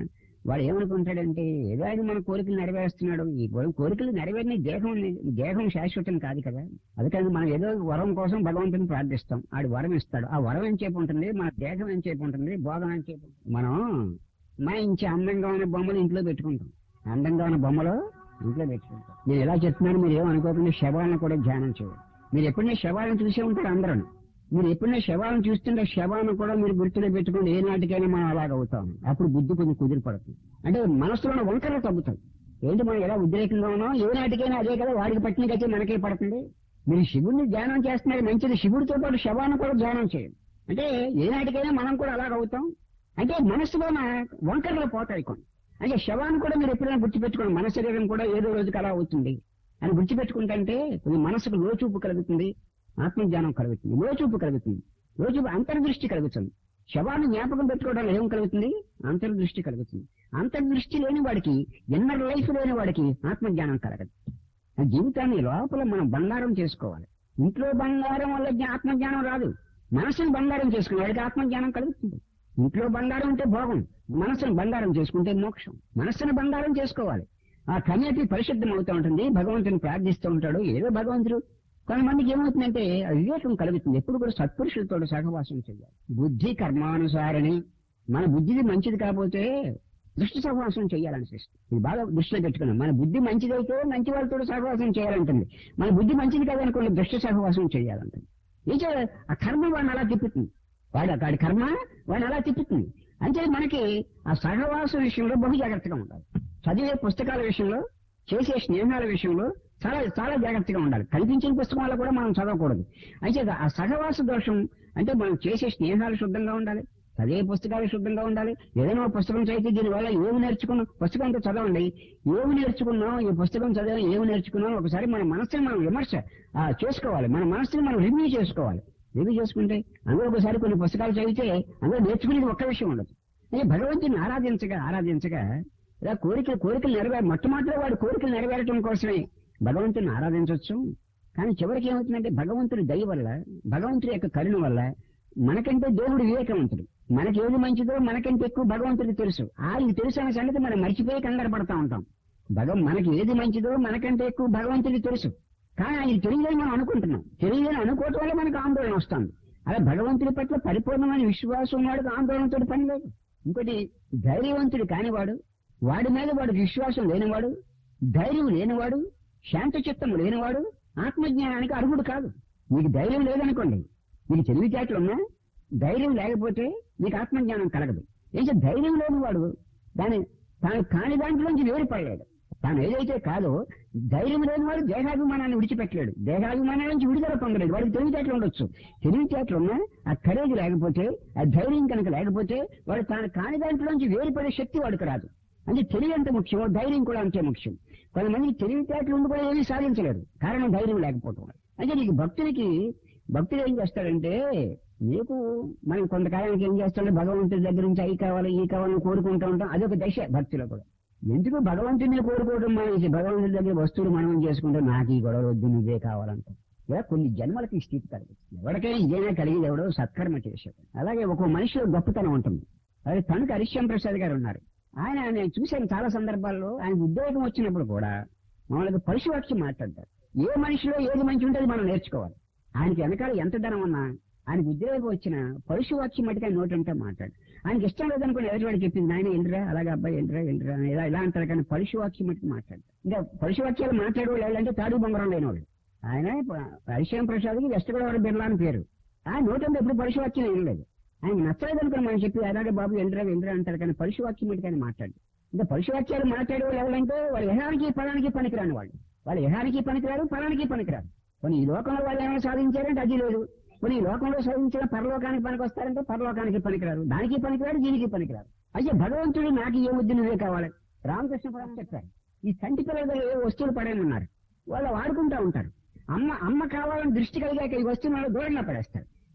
వాడు ఏమనుకుంటాడంటే ఏదో ఆయన మన కోరికలు నెరవేరుస్తున్నాడు ఈ కో- కోరికలు నెరవేరిన దేహం ఉంది. ఈ దేహం శాశ్వతం కాదు కదా అందుకని మనం ఏదో వరం కోసం భగవంతుని ప్రార్థిస్తాం ఆడు వరం ఇస్తాడు ఆ వరం ఏం చేపు ఉంటుంది మన దేహం ఏం చేపు ఉంటుంది భోగం ఏం చేపు ఉంటుంది. మనం మా ఇంచి అందంగా ఉన్న బొమ్మలు ఇంట్లో పెట్టుకుంటాం అందంగా ఉన్న బొమ్మలు ఇంట్లో పెట్టుకుంటాం నేను ఎలా చెప్తున్నాను మీరు ఏమనుకోకుండా శవాలను కూడా ధ్యానం చేయాలి మీరు ఎప్పుడైనా శవాలను చూసే ఉంటారు అందరూ మీరు ఎప్పుడైనా శవాలను చూస్తుంటే శవాలను కూడా మీరు గుర్తులో పెట్టుకుని ఏ నాటికైనా మనం అలాగ అవుతాం అప్పుడు బుద్ధి కొంచెం కుదిరి పడుతుంది అంటే మనసులో ఉన్న వంకరలు తగ్గుతాయి ఏంటి మనం ఎలా ఉద్రేకంగా ఉన్నాం ఏ నాటికైనా అదే కదా వాడికి పట్టిన గతి మనకే పడుతుంది మీరు శివుడిని ధ్యానం చేస్తున్నారు మంచిది శివుడితో పాటు శవాన్ని కూడా ధ్యానం చేయండి అంటే ఏ నాటికైనా మనం కూడా అలాగ అవుతాం అంటే మనసులో వంకరలు పోతాయి కొన్ని అంటే శవాన్ని కూడా మీరు ఎప్పుడైనా గుర్తుపెట్టుకోండి మన శరీరం కూడా ఏదో రోజుకి అలా అవుతుంది అని గుర్తుపెట్టుకుంటే కొంచెం మనసుకు లోచూపు కలుగుతుంది ఆత్మజ్ఞానం కలుగుతుంది లోచూపు కలుగుతుంది లోచూపు అంతర్దృష్టి కలుగుతుంది శవాన్ని జ్ఞాపకం పెట్టుకోవడం ఏం కలుగుతుంది అంతర్దృష్టి కలుగుతుంది అంతర్దృష్టి లేని వాడికి ఎన్నర్ లైఫ్ లేని వాడికి ఆత్మజ్ఞానం కలగదు ఆ జీవితాన్ని లోపల మనం బంగారం చేసుకోవాలి ఇంట్లో బంగారం వల్ల జ్ఞా- ఆత్మజ్ఞానం రాదు మనసుని బంగారం చేసుకుని వాడికి ఆత్మజ్ఞానం కలుగుతుంది ఇంట్లో బంగారం ఉంటే భోగం మనసును బంగారం చేసుకుంటే మోక్షం మనస్సును బంగారం చేసుకోవాలి ఆ కన్యకి పరిశుద్ధం అవుతూ ఉంటుంది భగవంతుని ప్రార్థిస్తూ ఉంటాడు ఏదో భగవంతుడు కొంతమందికి ఏమవుతుందంటే ఆ వివేకం కలుగుతుంది ఎప్పుడు కూడా సత్పురుషులతో సహవాసం చేయాలి బుద్ధి కర్మానుసారని మన బుద్ధిది మంచిది కాకపోతే దృష్టి సహవాసం చేయాలనిపిస్తుంది ఇది బాగా దృష్టిలో పెట్టుకున్నాం మన బుద్ధి మంచిదైతే మంచి వాళ్ళతో సహవాసం చేయాలంటుంది మన బుద్ధి మంచిది కాదనుకోండి దృష్టి సహవాసం చేయాలంటుంది ఏం చేయాలి ఆ కర్మ వాడిని అలా తిప్పుతుంది వాడు వాడి కర్మ వాడిని అలా తిప్పుతుంది అంటే మనకి ఆ సహవాసం విషయంలో బహు జాగ్రత్తగా ఉండాలి చదివే పుస్తకాల విషయంలో చేసే స్నేహాల విషయంలో చాలా చాలా జాగ్రత్తగా ఉండాలి కనిపించిన పుస్తకాలు కూడా మనం చదవకూడదు అయితే ఆ సహవాస దోషం అంటే మనం చేసే స్నేహాలు శుద్ధంగా ఉండాలి చదివే పుస్తకాలు శుద్ధంగా ఉండాలి ఏదైనా ఒక పుస్తకం చదివితే దీనివల్ల ఏమి నేర్చుకున్నాం పుస్తకం అంతా చదవండి ఏమి నేర్చుకున్నాం ఈ పుస్తకం చదివి ఏమి నేర్చుకున్నాం ఒకసారి మన మనసుని మనం విమర్శ ఆ, చేసుకోవాలి మన మనసుని మనం రివ్యూ చేసుకోవాలి రివ్యూ చేసుకుంటే అందులో ఒకసారి కొన్ని పుస్తకాలు చదివితే అందులో నేర్చుకునేది ఒక్క విషయం ఉండదు అంటే భగవంతుని ఆరాధించగా ఆరాధించగా ఇలా కోరికలు కోరికలు నెరవేర మొట్టమొదటిలో వాడి కోరికలు నెరవేరటం కోసమే భగవంతుని ఆరాధించవచ్చు కానీ చివరికి ఏమవుతుందంటే భగవంతుడి దయ వల్ల భగవంతుడి యొక్క కరుణ వల్ల మనకంటే దేవుడు వివేకవంతుడు మనకి ఏది మంచిదో మనకంటే ఎక్కువ భగవంతుడికి తెలుసు ఆయనకి తెలుసు అనే సంగతి మనం మర్చిపోయి కంగారు పడతా ఉంటాం భగవ మనకి ఏది మంచిదో మనకంటే ఎక్కువ భగవంతుడికి తెలుసు కానీ ఆయనకి తెలియదని మనం అనుకుంటున్నాం తెలియదని అనుకోవటం వల్ల మనకు ఆందోళన వస్తుంది అలా భగవంతుడి పట్ల పరిపూర్ణమైన విశ్వాసం ఉన్నవాడికి ఆందోళనతో పని లేదు ఇంకోటి ధైర్యవంతుడు కానివాడు వాడి మీద వాడికి విశ్వాసం లేనివాడు ధైర్యం లేనివాడు శాంత చిత్తం లేనివాడు ఆత్మజ్ఞానానికి అర్హుడు కాదు మీకు ధైర్యం లేదనుకోండి మీకు తెలివితేటలున్నా ధైర్యం లేకపోతే మీకు ఆత్మజ్ఞానం కలగదు ఏం చేయ ధైర్యం లేనివాడు దాని తాను కాని దాంట్లోంచి వేరుపడలేడు తాను ఏదైతే కాదో ధైర్యం లేనివాడు దేహాభిమానాన్ని విడిచిపెట్టలేడు దేహాభిమానాన్ని నుంచి విడుదల పొందలేడు వాడికి తెలివితేటలు ఉండొచ్చు తెలివితేటలున్నా ఆ కరేజ్ లేకపోతే ఆ ధైర్యం కనుక లేకపోతే వాడు తాను కాని దాంట్లోంచి వేరుపడే శక్తి వాడికి రాదు అంటే తెలివి ఎంత ముఖ్యమో ధైర్యం కూడా అంతే ముఖ్యం కొంతమందికి తెలివితేటలు ఉండి కూడా ఏమీ సాధించలేరు కారణం ధైర్యం లేకపోవటం వల్ల. అంటే నీకు భక్తునికి భక్తులు ఏం చేస్తాడంటే నీకు మనం కొంతకాలానికి ఏం చేస్తాడు భగవంతుడి దగ్గర నుంచి అయి కావాలి ఈ కావాలని కోరుకుంటూ ఉంటాం అదొక దశ భక్తిలో కూడా ఎందుకు భగవంతుడిని కోరుకోవడం మానేసి భగవంతుడి దగ్గర వస్తువులు మనం చేసుకుంటే నాకు ఈ గొడవ వద్దు నువ్వే కావాలంట ఇలా కొన్ని జన్మలకి ఈ స్థితి కలుగుతుంది ఎవరికైనా ఇదేనా కలిగేది ఎవడో సత్కర్మ చేశాడు అలాగే ఒక మనిషిలో గొప్పతనం ఉంటుంది అలాగే తనకు హరిశ్యం ప్రసాద్ గారు ఉన్నారు ఆయన నేను చూశాను చాలా సందర్భాల్లో ఆయన ఉద్యోగం వచ్చినప్పుడు కూడా మామూలుగా పరుషవాక్యం మాట్లాడతారు ఏ మనిషిలో ఏది మంచి ఉంటే అది మనం నేర్చుకోవాలి ఆయనకి వెనకాల ఎంత ధనం ఉన్నా ఆయనకి ఉద్యోగం వచ్చిన పరుషవాక్యం మటుకు ఆయన నోటంటే మాట్లాడు ఆయనకి ఇష్టం లేదనుకుని ఎదుటివాడు చెప్పింది నాయన ఎండ్రా అలాగే అబ్బాయి ఎండ్రా ఎండ్రా అని ఇలా ఇలా అంటారు కానీ పరుషవాక్యం మటుకు మాట్లాడు ఇంకా పరుషవాక్యాలు మాట్లాడేవాళ్ళు ఎవరంటే తాడు బొంగరం లేనివాళ్ళు ఆయన హరిశ్యాం ప్రసాద్కి వెస్ట్ గోదావరి బిర్లా అని పేరు ఆయన నోటంటే ఎప్పుడు పరుషవాక్యం ఏం లేదు ఆయన నచ్చలేదు అనుకుని మనం చెప్పి అలాగే బాబు ఎండ్రా ఎండ్రా అంటారు కానీ పరుషవాక్యం మటుకు ఆయన మాట్లాడు ఇంకా పరుషవాక్యాలు మాట్లాడే వాళ్ళు ఎవరంటే వాళ్ళు యహానికి పలానికి పనికిరాని వాళ్ళు వాళ్ళు యహానికి పనికిరారు పలానికి పనికిరారు కొన్ని ఈ లోకంలో వాళ్ళు ఏమైనా సాధించారంటే అది లేదు కొన్ని ఈ లోకంలో సాధించిన పరలోకానికి పనికి వస్తారంటే పరలోకానికి పనికిరారు దానికి పనికిరారు దీనికి పనికిరారు అయితే భగవంతుడు నాకు ఏ బుద్ధి నువ్వే కావాలి రామకృష్ణ పరం చెప్పారు ఈ సంటి పిల్లల దగ్గర ఏ వస్తువులు పడేయమన్నారు వాళ్ళు వాడుకుంటా ఉంటారు అమ్మ అమ్మ కావాలని దృష్టి కలిగాక ఈ వస్తువులను దూరంగా పడేస్తారు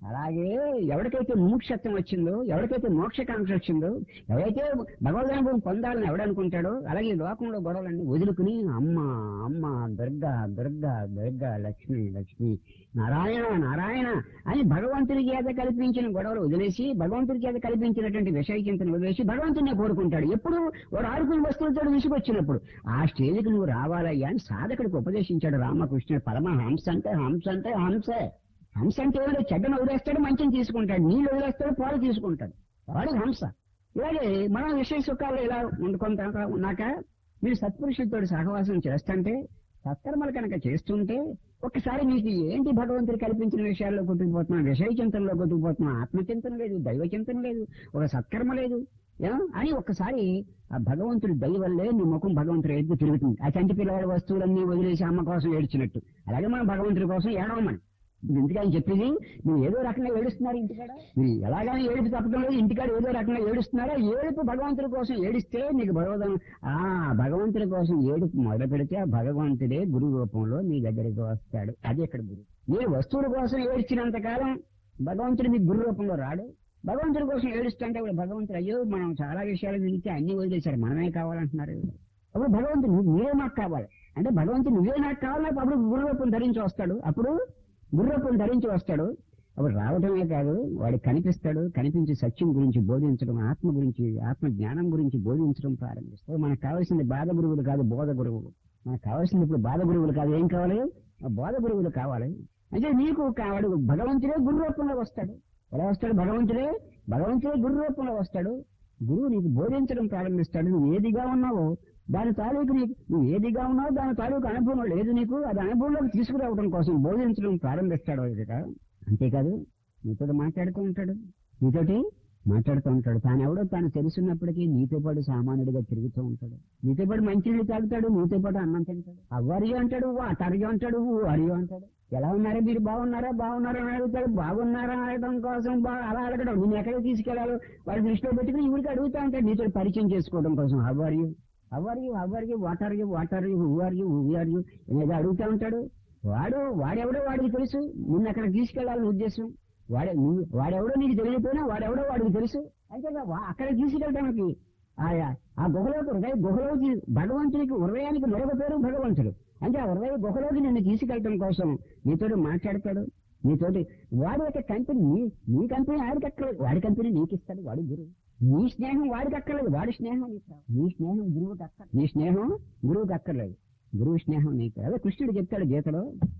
అలాగే ఎవరికైతే ముముక్షత్వం వచ్చిందో ఎవరికైతే మోక్షకాంక్ష వచ్చిందో ఎవరైతే భగవద్నుభవం పొందాలని ఎవడనుకుంటాడో అలాగే ఈ లోకంలో గొడవలన్నీ వదులుకుని అమ్మ అమ్మ దుర్గా దుర్గా దుర్గా లక్ష్మి లక్ష్మి నారాయణ నారాయణ అని భగవంతుని చేత కల్పించిన గొడవలు వదిలేసి భగవంతుడి చేత కల్పించినటువంటి విషయ చింతన వదిలేసి భగవంతుని కోరుకుంటాడు ఎప్పుడు వాడు ఆడుకుని వస్తువులతో విసుగొచ్చినప్పుడు ఆ స్టేజ్కి నువ్వు రావాలయ్యా అని సాధకుడికి ఉపదేశించాడు రామకృష్ణుడు పరమహంస అంటే హంస అంటే హంసే హంస అంటే ఏమిటో చెడ్డను వదిలేస్తాడు మంచిని తీసుకుంటాడు నీళ్ళు వదిలేస్తాడు పాలు తీసుకుంటాడు వాడు హంస ఇలాగే మనం విషయ సుఖాలు ఇలా వండుకుంటా ఉన్నాక మీరు సత్పురుషులతో సహవాసం చేస్తుంటే సత్కర్మలు కనుక చేస్తుంటే ఒక్కసారి మీకు ఏంటి భగవంతుడు కల్పించిన విషయాల్లో కొట్టుకుపోతున్నాం విషయ చింతనలో కొట్టుకుపోతున్నాం ఆత్మచింతన లేదు దైవ చింతన లేదు ఒక సత్కర్మ లేదు ఏ? అని ఒక్కసారి ఆ భగవంతుడి దయ వల్లే నీ ముఖం భగవంతుడు ఎదుగు తిరుగుతుంది ఆ చంటి పిల్లవాడి వస్తువులన్నీ వదిలేసి అమ్మ కోసం ఏడ్చినట్టు అలాగే మనం భగవంతుడి కోసం ఏడవమని ఎందుకు ఆయన చెప్పేది మీరు ఏదో రకంగా ఏడుస్తున్నారు ఇంటికాడ మీరు ఎలాగైనా ఏడుపు తప్పడం లేదు ఇంటికాడ ఏదో రకంగా ఏడుస్తున్నారా ఏడుపు భగవంతుడి కోసం ఏడిస్తే నీకు భగవదం ఆ భగవంతుడి కోసం ఏడుపు మొదలు పెడితే ఆ భగవంతుడే గురు రూపంలో మీ దగ్గరికి వస్తాడు అది ఇక్కడ గురు మీరు వస్తువుల కోసం ఏడ్చినంత కాలం భగవంతుడు మీ గురు రూపంలో రాడు భగవంతుడి కోసం ఏడుస్తుంటే ఇప్పుడు భగవంతుడు అయ్యో మనం చాలా విషయాలు వింటే అన్ని వదిలేశారు మనమే కావాలంటున్నారు అప్పుడు భగవంతుడు నువ్వు- నువ్వే నాకు కావాలి అంటే భగవంతుడు నువ్వే నాకు కావాలి అప్పుడు గురు రూపం ధరించి వస్తాడు అప్పుడు గుర్రపుని ధరించి వస్తాడు అప్పుడు రావడమే కాదు వాడికి కనిపిస్తాడు కనిపించి సత్యం గురించి బోధించడం ఆత్మ గురించి ఆత్మ జ్ఞానం గురించి బోధించడం ప్రారంభిస్తాడు మనకు కావాల్సింది బాధ గురువులు కాదు బోధ గురువులు మనకు కావాల్సింది ఇప్పుడు బాధ గురువులు కాదు ఏం కావాలి ఆ బోధ గురువులు కావాలి అంటే నీకు కావాడు భగవంతుడే గురు రూపంలో వస్తాడు ఎలా వస్తాడు భగవంతుడే భగవంతుడే గురు రూపంలో వస్తాడు గురువు నీకు బోధించడం ప్రారంభిస్తాడు నువ్వు ఏదిగా ఉన్నావో దాని తాలూకు నీకు నువ్వు ఏదిగా ఉన్నావో దాని తాలూకు అనుభవం లేదు నీకు అది అనుభవంలోకి తీసుకురావడం కోసం బోధించడం ప్రారంభిస్తాడు ఇక అంతేకాదు నీతో మాట్లాడుతూ ఉంటాడు నీతోటి మాట్లాడుతూ ఉంటాడు తాను ఎవడో తాను తెలుసున్నప్పటికీ నీతో పాటు సామాన్యుడిగా తిరుగుతూ ఉంటాడు నీతో పాటు మంచినీళ్ళు తాగుతాడు నీతో పాటు అన్నం తింటాడు అవ్వరియో అంటాడు అటరియో అంటాడు అరియో అంటాడు ఎలా ఉన్నారా మీరు బాగున్నారా బాగున్నారా అని అడుగుతాడు బాగున్నారా అనడం కోసం బా అలా అడగడం నేను ఎక్కడికి తీసుకెళ్లాలో వాడి దృష్టిలో పెట్టుకుని ఊరికి అడుగుతా ఉంటాడు నీతో పరిచయం చేసుకోవడం కోసం who are you who are you who are you what are you what are you who are you who are you అనేది అడుగుతా ఉంటాడు వాడు వాడెవడో వాడికి తెలుసు నిన్ను అక్కడ తీసుకెళ్లాలని ఉద్దేశం వాడే నువ్వు వాడెవడో నీకు తెలియకపోయినా వాడెవడో వాడికి తెలుసు అయితే అక్కడ తీసుకెళ్ళడానికి ఆయా ఆ గుహలోకి హృదయ గుహలోకి భగవంతునికి హృదయానికి మరొక పేరు భగవంతుడు అంటే ఆ హృదయ గుహలోకి నిన్ను తీసుకెళ్ళటం కోసం నీతోటి మాట్లాడతాడు నీతోటి వాడి యొక్క కంపెనీ నీ నీ కంపెనీ ఆడికి అక్కర్లేదు వాడి కంపెనీ నీకు ఇస్తాడు వాడు గురువు నీ స్నేహం వాడికి అక్కర్లేదు వాడి స్నేహం నీకు కావాలి. నీ స్నేహం గురువుకి అక్కర్లేదు నీ స్నేహం గురువుకి అక్కర్లేదు గురువు స్నేహం నీకు అదే కృష్ణుడు చెప్తాడు గీతలో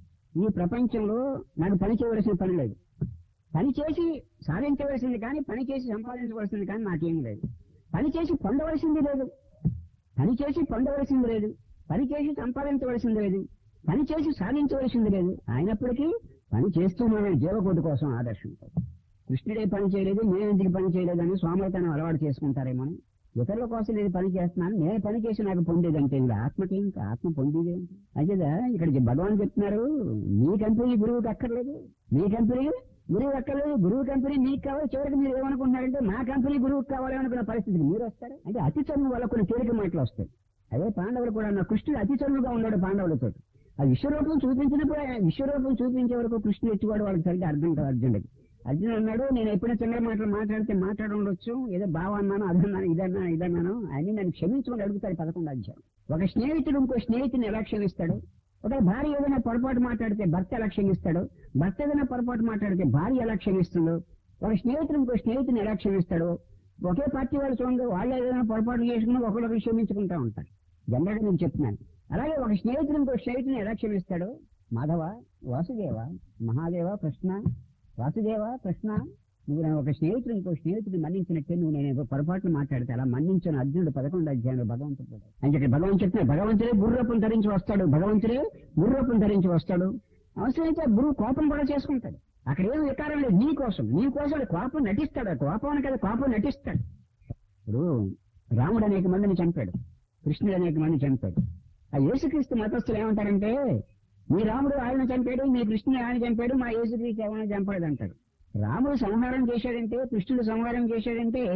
ఈ ప్రపంచంలో నాకు పని చేయవలసిన పని లేదు పని చేసి సాధించవలసింది కానీ పని చేసి సంపాదించవలసింది కానీ నాకేం లేదు పని చేసి పొందవలసింది లేదు పని చేసి పొందవలసింది లేదు పని చేసి సంపాదించవలసింది లేదు పని చేసి సాధించవలసింది లేదు అయినప్పటికీ పని చేస్తున్నాను జీవకోటి కోసం ఆదర్శం కృష్ణుడే పని చేయలేదు నేను ఎందుకు పని చేయలేదని సోమరితనం అలవాటు చేసుకుంటారేమో ఇతరుల కోసం నేను పని చేస్తున్నాను నేను పని చేసి నాకు పొందేదంటే ఇంకా ఆత్మకి ఇంకా ఆత్మ పొందేదేంటి అదేదా ఇక్కడ భగవాన్ చెప్తున్నారు మీ కంపెనీ గురువుకి అక్కర్లేదు మీ కంపెనీ గురువు అక్కర్లేదు గురువు కంపెనీ మీకు కావాలి చివరికి మీరు ఏమనుకుంటున్నారంటే నా కంపెనీ గురువుకి కావాలి అనుకున్న పరిస్థితికి మీరు వస్తారు అంటే అతి చదువు వల్ల కొన్ని తేలిక మాటలు వస్తాయి అదే పాండవులు కూడా అన్నారు కృష్ణుడు అతి చదువుగా ఉన్నాడు పాండవులతో ఆ విశ్వరూపం చూపించినప్పుడు ఆయన విశ్వరూపం చూపించే వరకు కృష్ణుడు ఎత్తివాడు వాళ్ళకి సరిగ్గా అర్థం కాదు అర్జునుడికి అర్జున్ అన్నాడు నేను ఎప్పుడైనా చిన్న మాటలు మాట్లాడితే మాట్లాడుండొచ్చు ఏదో బావ అన్నాను అదన్నాను ఇదన్నాను ఇదన్నాను అని నన్ను క్షమించమని అడుగుతాడు పదకొండు అధ్యాయం ఒక స్నేహితుడు ఇంకో స్నేహితుని ఎలా క్షమిస్తాడు ఒక భార్య ఏదైనా పొరపాటు మాట్లాడితే భర్త ఎలా క్షమిస్తాడు భర్త ఏదైనా పొరపాటు మాట్లాడితే భార్య ఎలా క్షమిస్తుందో ఒక స్నేహితుడు ఇంకో స్నేహితుని ఎలా క్షమిస్తాడో ఒకే పార్టీ వాళ్ళు చూడండి వాళ్ళు ఏదైనా పొరపాటు చేసుకుని ఒకరికి క్షమించుకుంటా ఉంటారు జనరల్గా నేను చెప్తున్నాను అలాగే ఒక స్నేహితుడు ఇంకో స్నేహితుని ఎలా క్షమిస్తాడో మాధవ వాసుదేవ మహాదేవ కృష్ణ వాసుదేవ కృష్ణ నువ్వు నా ఒక స్నేహితుడు ఇంకో స్నేహితుడిని మన్నించినట్టే నువ్వు నేను ఏదో పొరపాట్లు మాట్లాడితే అలా మన్నించిన అర్జునుడు పదకొండు అధ్యాయంలో భగవంతుడు అని చెప్పి భగవంతుడు చెప్తున్నా భగవంతుడే గుర్రూపం ధరించి వస్తాడు భగవంతుడే గుర్రూపం ధరించి వస్తాడు అవసరమైతే గురువు కోపం కూడా చేసుకుంటాడు అక్కడ ఏం వికారం లేదు నీ కోసం నీ కోసం కోపం నటిస్తాడు ఆ కోపానికి అది కోపం నటిస్తాడు ఇప్పుడు రాముడు అనేక మందిని చంపాడు కృష్ణుడు అనేక మంది చంపాడు ఆ యేసుక్రీస్తు మతస్థులు ఏమంటారంటే మీ రాముడు ఆయన చంపాడు మీ కృష్ణుడు ఆయన చంపాడు మా యేసుక్రీస్తు ఎవరైనా చంపాడు అంటారు రాముడు సంహారం చేశాడంటే కృష్ణుడు సంహారం చేశాడంటే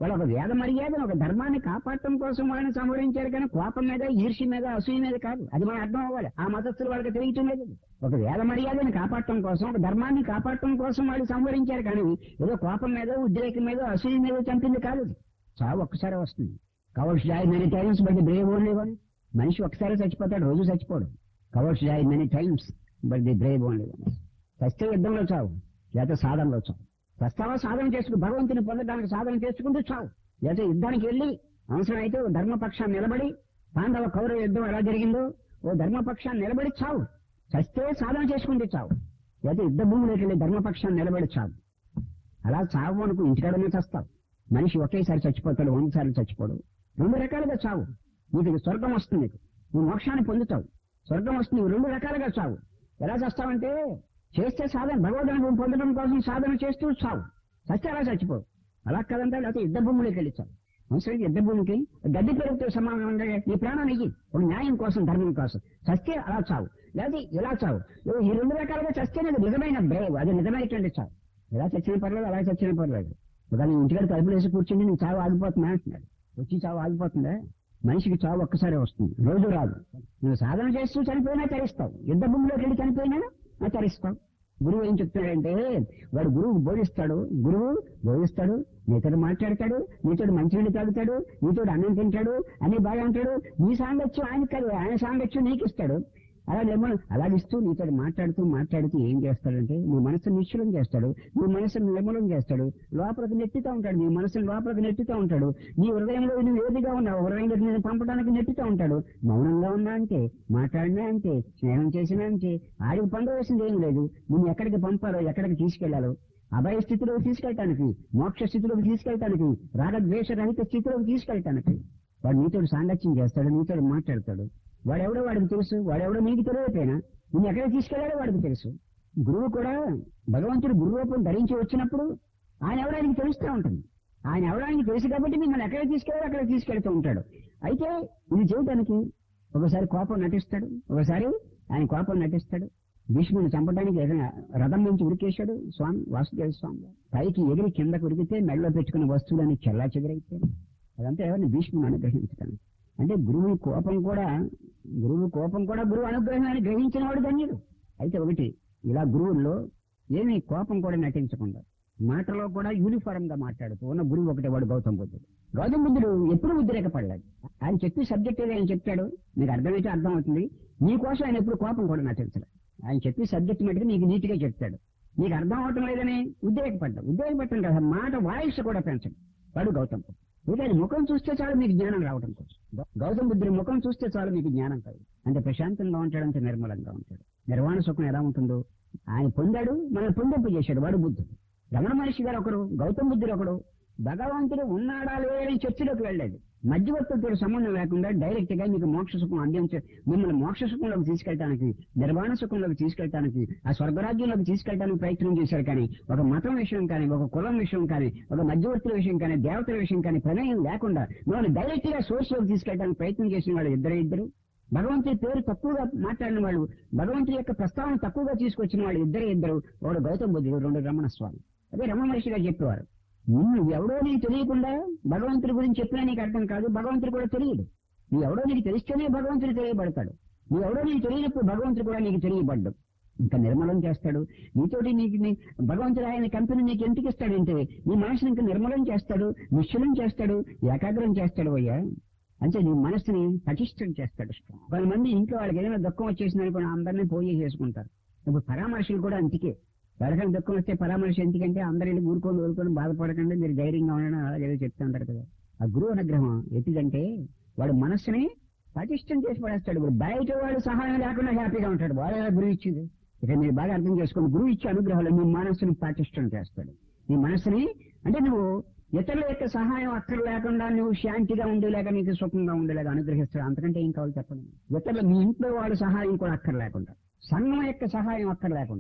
వాళ్ళు ఒక వేద మర్యాదను ఒక ధర్మాన్ని కాపాడటం కోసం వాళ్ళని సంహరించారు కానీ కోపం మీద ఈర్ష్య మీద అసూయ మీద కాదు అది మనం అర్థం అవ్వాలి ఆ మతస్థులు వాళ్ళకి తెలియటం లేదు ఒక వేద మర్యాదను కాపాడటం కోసం ఒక ధర్మాన్ని కాపాడటం కోసం వాళ్ళు సంహరించారు కానీ ఏదో కోపం మీద ఉద్రేకం మీద అసూయ మీద చంపింది కాదు అది. చావు ఒక్కసారి వస్తుంది cowards die many times but the brave only one మనిషి ఒకసారి చచ్చిపోతాడు రోజు చచ్చిపోడు cowards die many times but the brave only one చస్తే యుద్ధంలో చావు లేకపోతే సాధనలో చావు చస్తావా సాధన చేసుకు భగవంతుని పొందడానికి సాధన చేసుకుంటూ చావు లేకపోతే యుద్ధానికి వెళ్ళి అవసరమైతే ఓ ధర్మపక్షాన్ని నిలబడి పాండవ కౌరవ యుద్ధం ఎలా జరిగిందో ఓ ధర్మపక్షాన్ని నిలబడి చావు చస్తే సాధన చేసుకుంటూ చావు లేకపోతే యుద్ధ భూమిలోకి వెళ్ళి ధర్మపక్షాన్ని నిలబడి చావు అలా చావు అనుకు ఇంటికాడనే చస్తావు మనిషి ఒకేసారి చచ్చిపోతాడు వంద సార్లు చచ్చిపోడు రెండు రకాలుగా చావు నీకు స్వర్గం వస్తుంది నీకు నువ్వు మోక్షాన్ని పొందుతావు స్వర్గం వస్తుంది నువ్వు రెండు రకాలుగా చావు ఎలా చేస్తావంటే చేస్తే సాధన భగవద్ పొందడం కోసం సాధన చేస్తూ చావు చస్తే అలా చచ్చిపోవు అలా కదంటే లేకపోతే యుద్ధ భూమిలోకి వెళ్ళి చావు అవసరం యుద్ధ భూమికి గడ్డి పెరుగుతో సమానంగా నీ ప్రాణాన్ని ఇయ్యి ఒక న్యాయం కోసం ధర్మం కోసం చస్తే అలా చావు లేకపోతే ఇలా చావు ఈ రెండు రకాలుగా చస్తేనే అది నిజమైన బ్రేవ్ అది నిజమైనటువంటి చావు ఇలా చచ్చిన పర్లేదు అలా చచ్చిన పర్లేదు ఒక నీ ఇంటికాడ తలుపులు వేసి కూర్చుండి నీ చావు ఆగిపోతుందా అంటున్నాడు వచ్చి చావు ఆగిపోతుందా మనిషికి చావు ఒక్కసారి వస్తుంది రోజు రాదు నువ్వు సాధన చేస్తూ చనిపోయినా తరిస్తావు యుద్ధ భూమిలోకి వెళ్ళి చనిపోయినా ఆ తరిస్తావు గురువు ఏం చెప్తాడంటే వాడు గురువు బోధిస్తాడు గురువు బోధిస్తాడు నీతో మాట్లాడతాడు నీతో మంచినీళ్ళు తాగుతాడు నీతో అన్నం తింటాడు అన్ని బాగా ఉంటాడు నీ సాంగత్యం ఆయన కాదు ఆయన సాంగత్యం నీకు ఇస్తాడు అలా నిర్మలం అలాగిస్తూ నీతో మాట్లాడుతూ మాట్లాడుతూ ఏం చేస్తాడంటే నీ మనసు నిశ్చలం చేస్తాడు నీ మనసును నిర్మలం చేస్తాడు లోపలికి నెట్టుతూ ఉంటాడు నీ మనసును లోపలికి నెట్టుతూ ఉంటాడు నీ హృదయంలో నువ్వు ఏదిగా ఉన్నావు హృదయంలోకి నేను పంపడానికి నెట్టుతూ ఉంటాడు మౌనంగా ఉన్నా అంటే మాట్లాడినా అంటే స్నేహం చేసినా అంటే ఆడికి పొందవలసింది ఏం లేదు నేను ఎక్కడికి పంపాలో ఎక్కడికి తీసుకెళ్లాలో అభయ స్థితిలోకి తీసుకెళ్ళటానికి మోక్ష స్థితిలోకి తీసుకెళ్ళటానికి రాగద్వేష రహిత స్థితిలోకి తీసుకెళ్ళటానికి వాడు నీతో సాంగత్యం చేస్తాడు నీతో మాట్లాడతాడు వాడెవడో వాడికి తెలుసు వాడెవడో నీకు తెలియకపోయినా నేను ఎక్కడ తీసుకెళ్లాడో వాడికి తెలుసు గురువు కూడా భగవంతుడు గురు రూపం ధరించి వచ్చినప్పుడు ఆయన ఎవరానికి తెలుస్తూ ఉంటుంది ఆయన ఎవరానికి తెలుసు కాబట్టి మిమ్మల్ని ఎక్కడ తీసుకెళ్ళాలో అక్కడ తీసుకెళ్తూ ఉంటాడు అయితే ఇది చేయడానికి ఒకసారి కోపం నటిస్తాడు ఒకసారి ఆయన కోపం నటిస్తాడు భీష్ముని చంపడానికి ఏదైనా రథం నుంచి ఉరికేశాడు స్వామి వాసుదేవ స్వామి పైకి ఎగిరి కిందకు ఉరికితే మెడలో పెట్టుకున్న వస్తువులని చెల్లా చెదిరైపోయాయి అదంతా ఎవరిని భీష్ముని అనుగ్రహించడానికి అంటే గురువు కోపం కూడా గురువు కోపం కూడా గురువు అనుగ్రహాన్ని గ్రహించిన వాడు ధన్యుడు అయితే ఒకటి ఇలా గురువుల్లో ఏమీ కోపం కూడా నటించకుండా మాటలో కూడా యూనిఫారం గా మాట్లాడుతూ ఉన్న గురువు ఒకటే వాడు గౌతమ బుద్ధుడు గౌతమ బుద్ధుడు ఎప్పుడు ఉద్రేకపడలేదు ఆయన చెప్పి సబ్జెక్ట్ ఏదో ఆయన చెప్తాడు మీకు అర్థమైతే అర్థం అవుతుంది నీకోసం ఆయన ఎప్పుడు కోపం కూడా నటించలేదు ఆయన చెప్పి సబ్జెక్ట్ మటుకు నీకు నీట్ గా చెప్తాడు నీకు అర్థం అవటం లేదని ఉద్రేకపడ్డా ఉద్రేకపడటం కదా మాట వాయిస్ కూడా పెంచడు వాడు గౌతమ బుద్ధుడు ఇంకా ఆయన ముఖం చూస్తే చాలు మీకు జ్ఞానం రావడం కోసం గౌతమ బుద్ధుడి ముఖం చూస్తే చాలు మీకు జ్ఞానం కాదు అంటే ప్రశాంతంగా ఉంటాడు అంటే నిర్మలంగా ఉంటాడు నిర్వాణ సుఖం ఎలా ఉంటుందో ఆయన పొందాడు మనల్ని పొందింపు చేశాడు వాడు బుద్ధుడు రమణ మహర్షి గారు ఒకడు గౌతమ బుద్ధుడు ఒకడు భగవంతుడు ఉన్నాడా లేదని చర్చలోకి వెళ్ళలేదు మధ్యవర్తులతో సంబంధం లేకుండా డైరెక్ట్ గా మీకు మోక్ష సుఖం అందించ మిమ్మల్ని మోక్ష సుఖంలోకి తీసుకెళ్ళడానికి నిర్వాణ సుఖంలోకి తీసుకెళ్ళడానికి ఆ స్వర్గరాజ్యంలోకి తీసుకెళ్ళడానికి ప్రయత్నం చేశారు కానీ ఒక మతం విషయం కానీ ఒక కులం విషయం కానీ ఒక మధ్యవర్తుల విషయం కానీ దేవతల విషయం కానీ ప్రమేయం లేకుండా మిమ్మల్ని డైరెక్ట్ గా సోర్స్ లోకి తీసుకెళ్ళడానికి ప్రయత్నం చేసిన వాళ్ళు ఇద్దరే ఇద్దరు భగవంతుడి పేరు తక్కువగా మాట్లాడిన వాళ్ళు భగవంతుడి యొక్క ప్రస్తావన తక్కువగా తీసుకొచ్చిన వాళ్ళు ఇద్దరే ఇద్దరు ఒకడు గౌతమ బుద్ధుడు రెండు రమణ స్వామి అదే రమణ మహర్షి గారు చెప్పేవారు నిన్ను ఎవడో నీకు తెలియకుండా భగవంతుడి గురించి చెప్పినా నీకు అర్థం కాదు భగవంతుడు కూడా తెలియదు నీ ఎవడో నీకు తెలిస్తేనే భగవంతుడు తెలియబడతాడు నీ ఎవడో నీకు తెలియనప్పుడు భగవంతుడు కూడా నీకు తెలియబడ్డు ఇంకా నిర్మలం చేస్తాడు నీతోటి నీకు నీ- భగవంతుడు ఆయన కంపెనీ నీకు ఎందుకు ఇస్తాడంటే నీ మనసుని ఇంకా నిర్మలం చేస్తాడు నిశ్చలం చేస్తాడు ఏకాగ్రం చేస్తాడు అయ్యా అంటే నీ మనసుని పటిష్టం చేస్తాడు కొంతమంది ఇంట్లో వాళ్ళకి ఏదైనా దుఃఖం వచ్చేసింది అనుకోండి అందరినీ పోయి చేసుకుంటారు ఇప్పుడు పరామర్శలు కూడా అంతికే ఎవరికైనా దుఃఖం వస్తే పరామర్శ ఎందుకంటే అందరి వెళ్ళి ఊరుకొని ఊరుకొని బాధపడకండి మీరు ధైర్యంగా ఉండడం అలాగే ఏదో చెప్తూ ఉంటారు కదా ఆ గురువు అనుగ్రహం ఎట్టిదంటే వాడు మనస్సుని పటిష్టం చేసి పడేస్తాడు ఇప్పుడు బయట వాడు సహాయం లేకుండా హ్యాపీగా ఉంటాడు వాడు ఎలా గురువు ఇచ్చింది ఇక మీరు బాగా అర్థం చేసుకోండి గురువు ఇచ్చే అనుగ్రహాలు మీ మనస్సుని పటిష్టం చేస్తాడు నీ మనస్సుని అంటే నువ్వు ఇతరుల యొక్క సహాయం అక్కర లేకుండా నువ్వు శాంతిగా ఉండేలాగా నీకు సుఖంగా ఉండేలాగా అనుగ్రహిస్తాడు అంతకంటే ఏం కావాలి చెప్పండి ఇతరులు మీ ఇంట్లో వాళ్ళ సహాయం కూడా అక్కర్ లేకుండా సంఘం యొక్క సహాయం అక్కర్ లేకుండా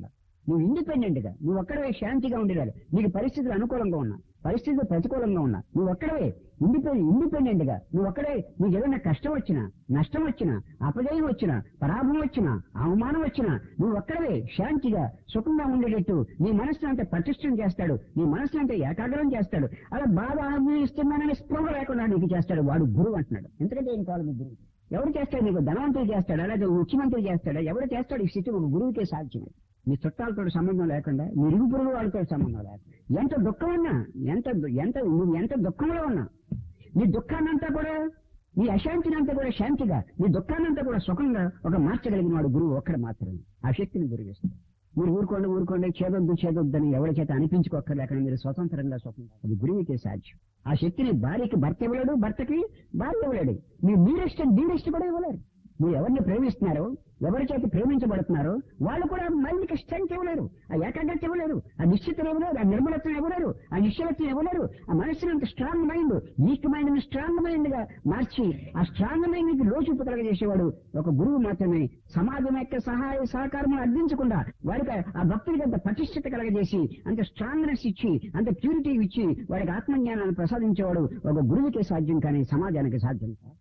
నువ్వు ఇండిపెండెంట్ గా నువ్వు ఒక్కడవే శాంతిగా ఉండేదాడు నీకు పరిస్థితులు అనుకూలంగా ఉన్నా పరిస్థితులు ప్రతికూలంగా ఉన్నా నువ్వు ఒక్కడవే ఇండిపెండెంట్ ఇండిపెండెంట్ గా నువ్వు ఒక్కడే నీకు ఏదైనా కష్టం వచ్చినా నష్టం వచ్చినా అపజయం వచ్చినా పరాభం వచ్చినా అవమానం వచ్చినా నువ్వు ఒక్కడవే శాంతిగా సుఖంగా ఉండేటట్టు నీ మనసును అంత పటిష్టం చేస్తాడు నీ మనసును అంత ఏకాగ్రం చేస్తాడు అలా బాగా అనుభవిస్తున్నానని స్పృహ లేకుండా నీకు చేస్తాడు వాడు గురువు అంటున్నాడు ఎందుకంటే ఏం కావాలి మీ గురువు ఎవరు చేస్తాడు నీకు ధనవంతులు చేస్తాడు అలాగే ముఖ్యమంత్రి చేస్తాడా ఎవరు చేస్తాడు ఈ స్థితి ఒక గురువుకే సాధ్యమే నీ చుట్టాలతో సంబంధం లేకుండా నీ ఇరుగు పొరుగు వాళ్ళతో సంబంధం లేకుండా ఎంత దుఃఖం ఉన్నా ఎంత ఎంత నువ్వు ఎంత దుఃఖంలో ఉన్నా నీ దుఃఖాన్నంతా కూడా నీ అశాంతినంతా కూడా శాంతిగా నీ దుఃఖాన్నంతా కూడా సుఖంగా ఒక మార్చగలిగిన వాడు గురువు ఒక్కడ మాత్రమే ఆ శక్తిని గురువిస్తాడు మీరు ఊరుకోండి ఊరుకోండి చేదొద్దు చేదొద్దని ఎవరి చేత అనిపించుకోక్కర్లేకుండా మీరు స్వతంత్రంగా స్వతంత్రం అది గురువుకే సాధ్యం ఆ శక్తిని భార్యకి భర్త ఇవ్వలేడు భర్తకి భార్య ఇవ్వలేడు మీరు మీరిష్టం మీరిష్టం కూడా ఇవ్వలేరు మీరు ఎవరిని ప్రేమిస్తున్నారో ఎవరి చేత ప్రేమించబడుతున్నారో వాళ్ళు కూడా మైండ్కి స్ట్రెంత్ ఇవ్వలేరు ఆ ఏకాగ్రత ఇవ్వలేరు ఆ నిశ్చితం ఇవ్వలేరు ఆ నిర్మలత్వం ఇవ్వలేరు ఆ నిశ్చలత్వం ఇవ్వలేరు ఆ మనసుని అంత స్ట్రాంగ్ మైండ్ వీక్ మైండ్ ని స్ట్రాంగ్ మైండ్ గా మార్చి ఆ స్ట్రాంగ్ మైండ్ కి లోచూపు కలగజేసేవాడు ఒక గురువు మాత్రమే సమాజం యొక్క సహాయ సహకారం అందించకుండా వాడికి ఆ భక్తుడికి అంత పటిష్టత కలగజేసి అంత స్ట్రాంగ్నెస్ ఇచ్చి అంత ప్యూరిటీ ఇచ్చి వాడికి ఆత్మజ్ఞానాన్ని ప్రసాదించేవాడు ఒక గురువుకే సాధ్యం కానీ సమాజానికి సాధ్యం కాదు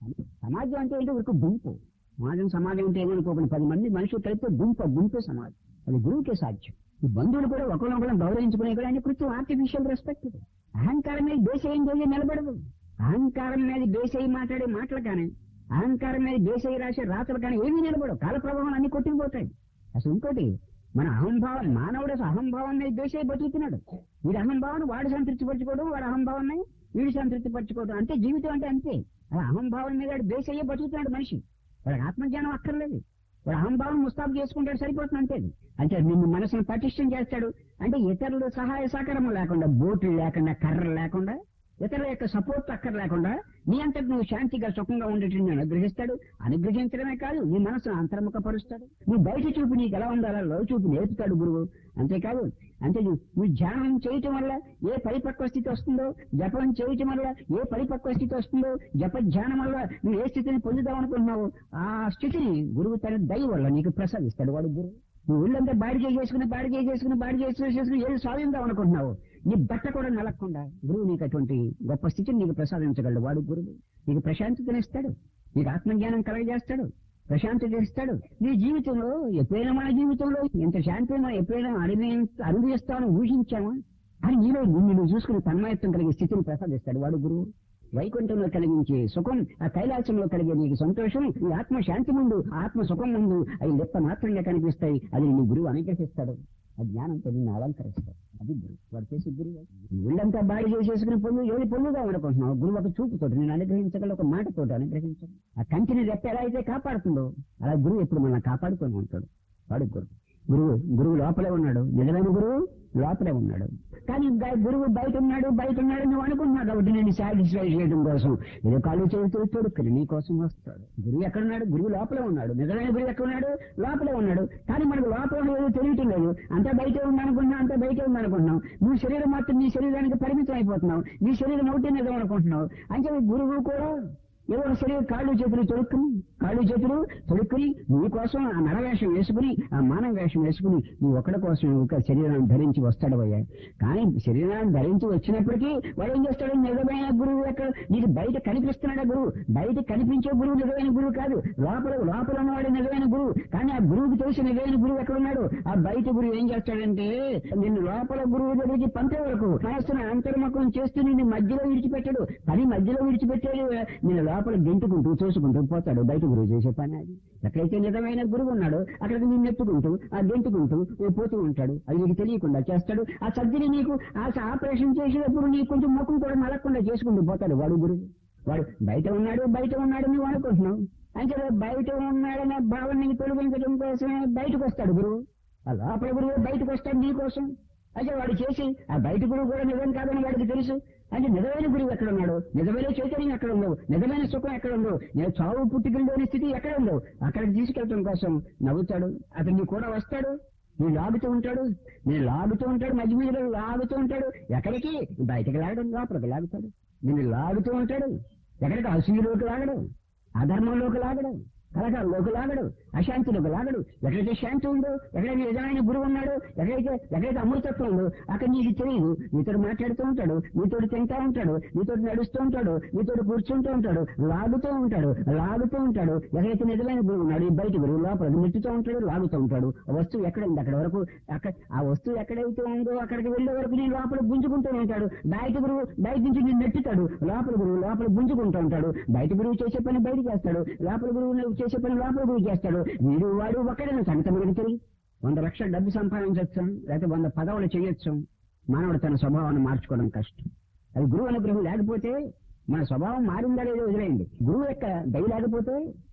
సమాజం అంటే ఏంటో ఒక గుంపు సమాజం సమాజం అంటే ఏమనుకోకుండా పది మంది మనుషులు కలిపితే గుంపు గుంపే సమాజం అది గురువుకే సాధ్యం ఈ బంధువులు కూడా ఒకరినొకరు గౌరవించుకునే కూడా ఆయన కృత్యం ఆర్టిఫిషియల్ రెస్పెక్ట్ ఇది అహంకారం మీద బేస్ ఏం చేయ నిలబడదు అహంకారం మీద బేస్ అయి మాట్లాడే మాటలు కానీ అహంకారం మీద బేస్ అయి రాసే రాతలు కానీ ఏమీ నిలబడవు కాల ప్రభావం అన్ని కొట్టుకుపోతాయి అసలు ఇంకోటి మన అహంభావం మానవుడు అసలు అహంభావం మీద బేస్ అయి బతుకుతున్నాడు వీడి అహంభావాన్ని వాడు సంతృప్తి పరచుకోవడం వాడి అహంభావాన్ని వీడు సంతృప్తి పరచుకోవడం అంతే జీవితం అంటే అంతే అలా అహంభావం మీద వాడు బేస్ అయ్యే బతుకుతున్నాడు మనిషి వాడికి ఆత్మజ్ఞానం అక్కర్లేదు వాడు అహంభావం ముస్తాబు చేసుకుంటాడు సరిపోతుంది అంతే అంటే నిన్ను మనసును పటిష్టం చేస్తాడు అంటే ఇతరుల సహాయ సహకారం లేకుండా బోట్లు లేకుండా కర్రలు లేకుండా ఇతరుల యొక్క సపోర్ట్ అక్కర్ లేకుండా నీ అంతటి నువ్వు శాంతిగా సుఖంగా ఉండేటట్టు నేను అనుగ్రహిస్తాడు అనుగ్రహించడమే కాదు నీ మనసును అంతర్ముఖపరుస్తాడు నువ్వు బయట చూపు నీకు ఎలా ఉందో అలా లోతు చూపు నేర్పుతాడు గురువు అంతేకాదు అంతే నువ్వు నువ్వు ధ్యానం చేయటం వల్ల ఏ పరిపక్వ స్థితి వస్తుందో జపం చేయటం వల్ల ఏ పరిపక్వ స్థితి వస్తుందో జప ధ్యానం వల్ల నువ్వు ఏ స్థితిని పొందుదాం అనుకుంటున్నావు ఆ స్థితిని గురువు తన దయ వల్ల నీకు ప్రసాదిస్తాడు వాడు గురువు నువ్వు ఊళ్ళంతా బాడి చేసుకుని బాడి చేసుకుని బాడి చేసుకుని చేసుకుని ఏది సాధిందాం అనుకుంటున్నావు నీ బట్ట కూడా నలగకుండా గురువు నీకు అటువంటి గొప్ప స్థితిని నీకు ప్రసాదించగలడు వాడు గురువు నీకు ప్రశాంతతనిస్తాడు నీకు ఆత్మజ్ఞానం కలగజేస్తాడు ప్రశాంతత ఇస్తాడు నీ జీవితంలో ఎప్పుడైనా మన జీవితంలో ఇంత శాంతి మనం ఎప్పుడైనా అనుభవి అనుభవిస్తామని ఊహించామా అని నీలో నిన్ను నువ్వు చూసుకుని తన్మయత్వం కలిగే స్థితిని ప్రసాదిస్తాడు వాడు గురువు వైకుంఠంలో కలిగించే సుఖం ఆ కైలాసంలో కలిగే నీకు సంతోషం ఈ ఆత్మ శాంతి ముందు ఆత్మ సుఖం ముందు అవి లెప్ప మాత్రంగా కనిపిస్తాయి అది నీ గురువు అనుగ్రహిస్తాడు ఆ జ్ఞానంతో నిన్ను అలంకరిస్తాడు అది గురువు వాడు చేసే గురువు వీళ్ళంతా బాడీ చేసేసుకుని పొందు ఏది పొందుగా అనుకుంటున్నావు గురువు ఒక చూపుతోటి నేను అనుగ్రహించగల ఒక మాటతోటి అనుగ్రహించడు ఆ కంటిని రెప్ప ఎలా అయితే కాపాడుతుందో అలా గురువు ఎప్పుడు మనల్ని కాపాడుకొని ఉంటాడు వాడు గురువు గురువు గురువు లోపలే ఉన్నాడు నిజమైన గురువు లోపలే ఉన్నాడు కానీ గా- గురువు బయట ఉన్నాడు బయట ఉన్నాడు నువ్వు అనుకుంటున్నావు కాబట్టి నేను సాటిస్ఫై చేయడం కోసం ఏదో కాళ్ళు చేతులు తొడుక్కుని నీ కోసం వస్తాడు గురువు ఎక్కడ ఉన్నాడు గురువు లోపలే ఉన్నాడు నిజమైన గురువు ఎక్కడ ఉన్నాడు లోపలే ఉన్నాడు కానీ మనకు లోపల ఉన్నది తెలియటం లేదు అంతా బయటే ఉందనుకుంటున్నావు అంతా బయటే ఉందనుకుంటున్నావు నువ్వు శరీరం మాత్రం నీ శరీరానికి పరిమితం అయిపోతున్నావు నీ శరీరం ఒకటే నిజం అనుకుంటున్నావు అంటే గురువు కూడా ఏదో ఒక శరీరం కాళ్ళు చేతులు తొడుక్కుని కాళ్ళు చేతులు తొడుక్కుని నీ కోసం ఆ నరవేషం వేసుకుని ఆ మానవ వేషం వేసుకుని నువ్వు ఒకటి కోసం ఒక శరీరాన్ని ధరించి వస్తాడు అయ్యా కానీ శరీరాన్ని ధరించి వచ్చినప్పటికీ వాడు ఏం చేస్తాడు నిజమైన గురువు ఎక్కడ నీకు బయట కనిపిస్తున్నాడు గురువు బయట కనిపించే గురువు నిజమైన గురువు కాదు లోపల లోపల ఉన్నవాడు నిజమైన గురువు కానీ ఆ గురువుకి తెలిసిన నిజమైన గురువు ఎక్కడ ఉన్నాడు ఆ బయట గురువు ఏం చేస్తాడంటే నిన్ను లోపల గురువు దగ్గరికి పంపే వరకు మనస్సును అంతర్ముఖం చేస్తూ నిన్ను మధ్యలో విడిచిపెట్టాడు పని మధ్యలో విడిచిపెట్టాడు నిన్ను లోపల గెంటుకుంటూ చూసుకుంటూ పోతాడు బయట గురువు చేసే పని అది ఎక్కడైతే నిజమైన గురువు ఉన్నాడో అక్కడికి నిన్ను ఎత్తుకుంటూ ఆ గెంటుకుంటూ పోతూ ఉంటాడు అది నీకు తెలియకుండా చేస్తాడు ఆ సర్జరీ నీకు ఆ ఆపరేషన్ చేసేటప్పుడు నీకు కొంచెం ముఖం కూడా నలగకుండా చేసుకుంటూ పోతాడు వాడు గురువు వాడు బయట ఉన్నాడు బయట ఉన్నాడు నువ్వు అనుకుంటున్నావు అంటే బయట ఉన్నాడనే భావనని తొలగించడం కోసమే బయటకు వస్తాడు గురువు ఆ లోపల గురువు బయటకు వస్తాడు నీ కోసం అయితే వాడు చేసి ఆ బయట గురువు కూడా నిజం కాదని వాడికి తెలుసు అంటే నిజమైన గురువు ఎక్కడ ఉన్నాడు నిజమైన చైతన్యం ఎక్కడ ఉందో నిజమైన సుఖం ఎక్కడ ఉందో నేను చావు పుట్టుకలోని స్థితి ఎక్కడ ఉందో అక్కడికి తీసుకెళ్ళడం కోసం నవ్వుతాడు అతను నీ కూడా వస్తాడు నేను లాగుతూ ఉంటాడు నేను లాగుతూ ఉంటాడు మధ్య మధ్యలో లాగుతూ ఉంటాడు ఎక్కడికి బయటకు లాగడం లోపలికి లాగుతాడు నేను లాగుతూ ఉంటాడు ఎక్కడికి అసూయలోకి లాగడం అధర్మంలోకి లాగడం కలకాల్లోకి లాగడు అశాంతిలోకి లాగడు ఎక్కడైతే శాంతి ఉందో ఎక్కడైతే నిజమైన గురువు ఉన్నాడో ఎక్కడైతే ఎక్కడైతే అమృతత్వం ఉందో అక్కడ నీకు తెలియదు నీతో మాట్లాడుతూ ఉంటాడు నీతో తింటా ఉంటాడు నీతో నడుస్తూ ఉంటాడు నీతో కూర్చుంటూ ఉంటాడు లాగుతూ ఉంటాడు లాగుతూ ఉంటాడు ఎక్కడైతే నిజమైన గురువు ఉన్నాడు ఈ బయట గురువు లోపల నెట్టుతూ ఉంటాడు లాగుతూ ఉంటాడు ఆ వస్తువు ఎక్కడ ఉంది అక్కడ వరకు అక్కడ ఆ వస్తువు ఎక్కడైతే ఉందో అక్కడికి వెళ్ళే వరకు నేను లోపల గుంజుకుంటూ ఉంటాడు బయట గురువు బయట నుంచి నేను నెట్టుతాడు లోపల గురువు లోపల గుంజుకుంటూ ఉంటాడు బయట గురువు చేసే పని బయట చేస్తాడు లోపల గురువు చేసే పని లోపల గురువు చేస్తాడు వీడు వాడు ఒక్కడైనా సంగతి మనకి తెలియదు వంద లక్షల డబ్బు సంపాదించవచ్చు లేకపోతే వంద పదవులు చేయొచ్చు మానవుడు తన స్వభావాన్ని మార్చుకోవడం కష్టం అది గురువు అనుగ్రహం లేకపోతే మన స్వభావం మారిందా లేదో వదిలేయండి గురువు యొక్క దయ లేకపోతే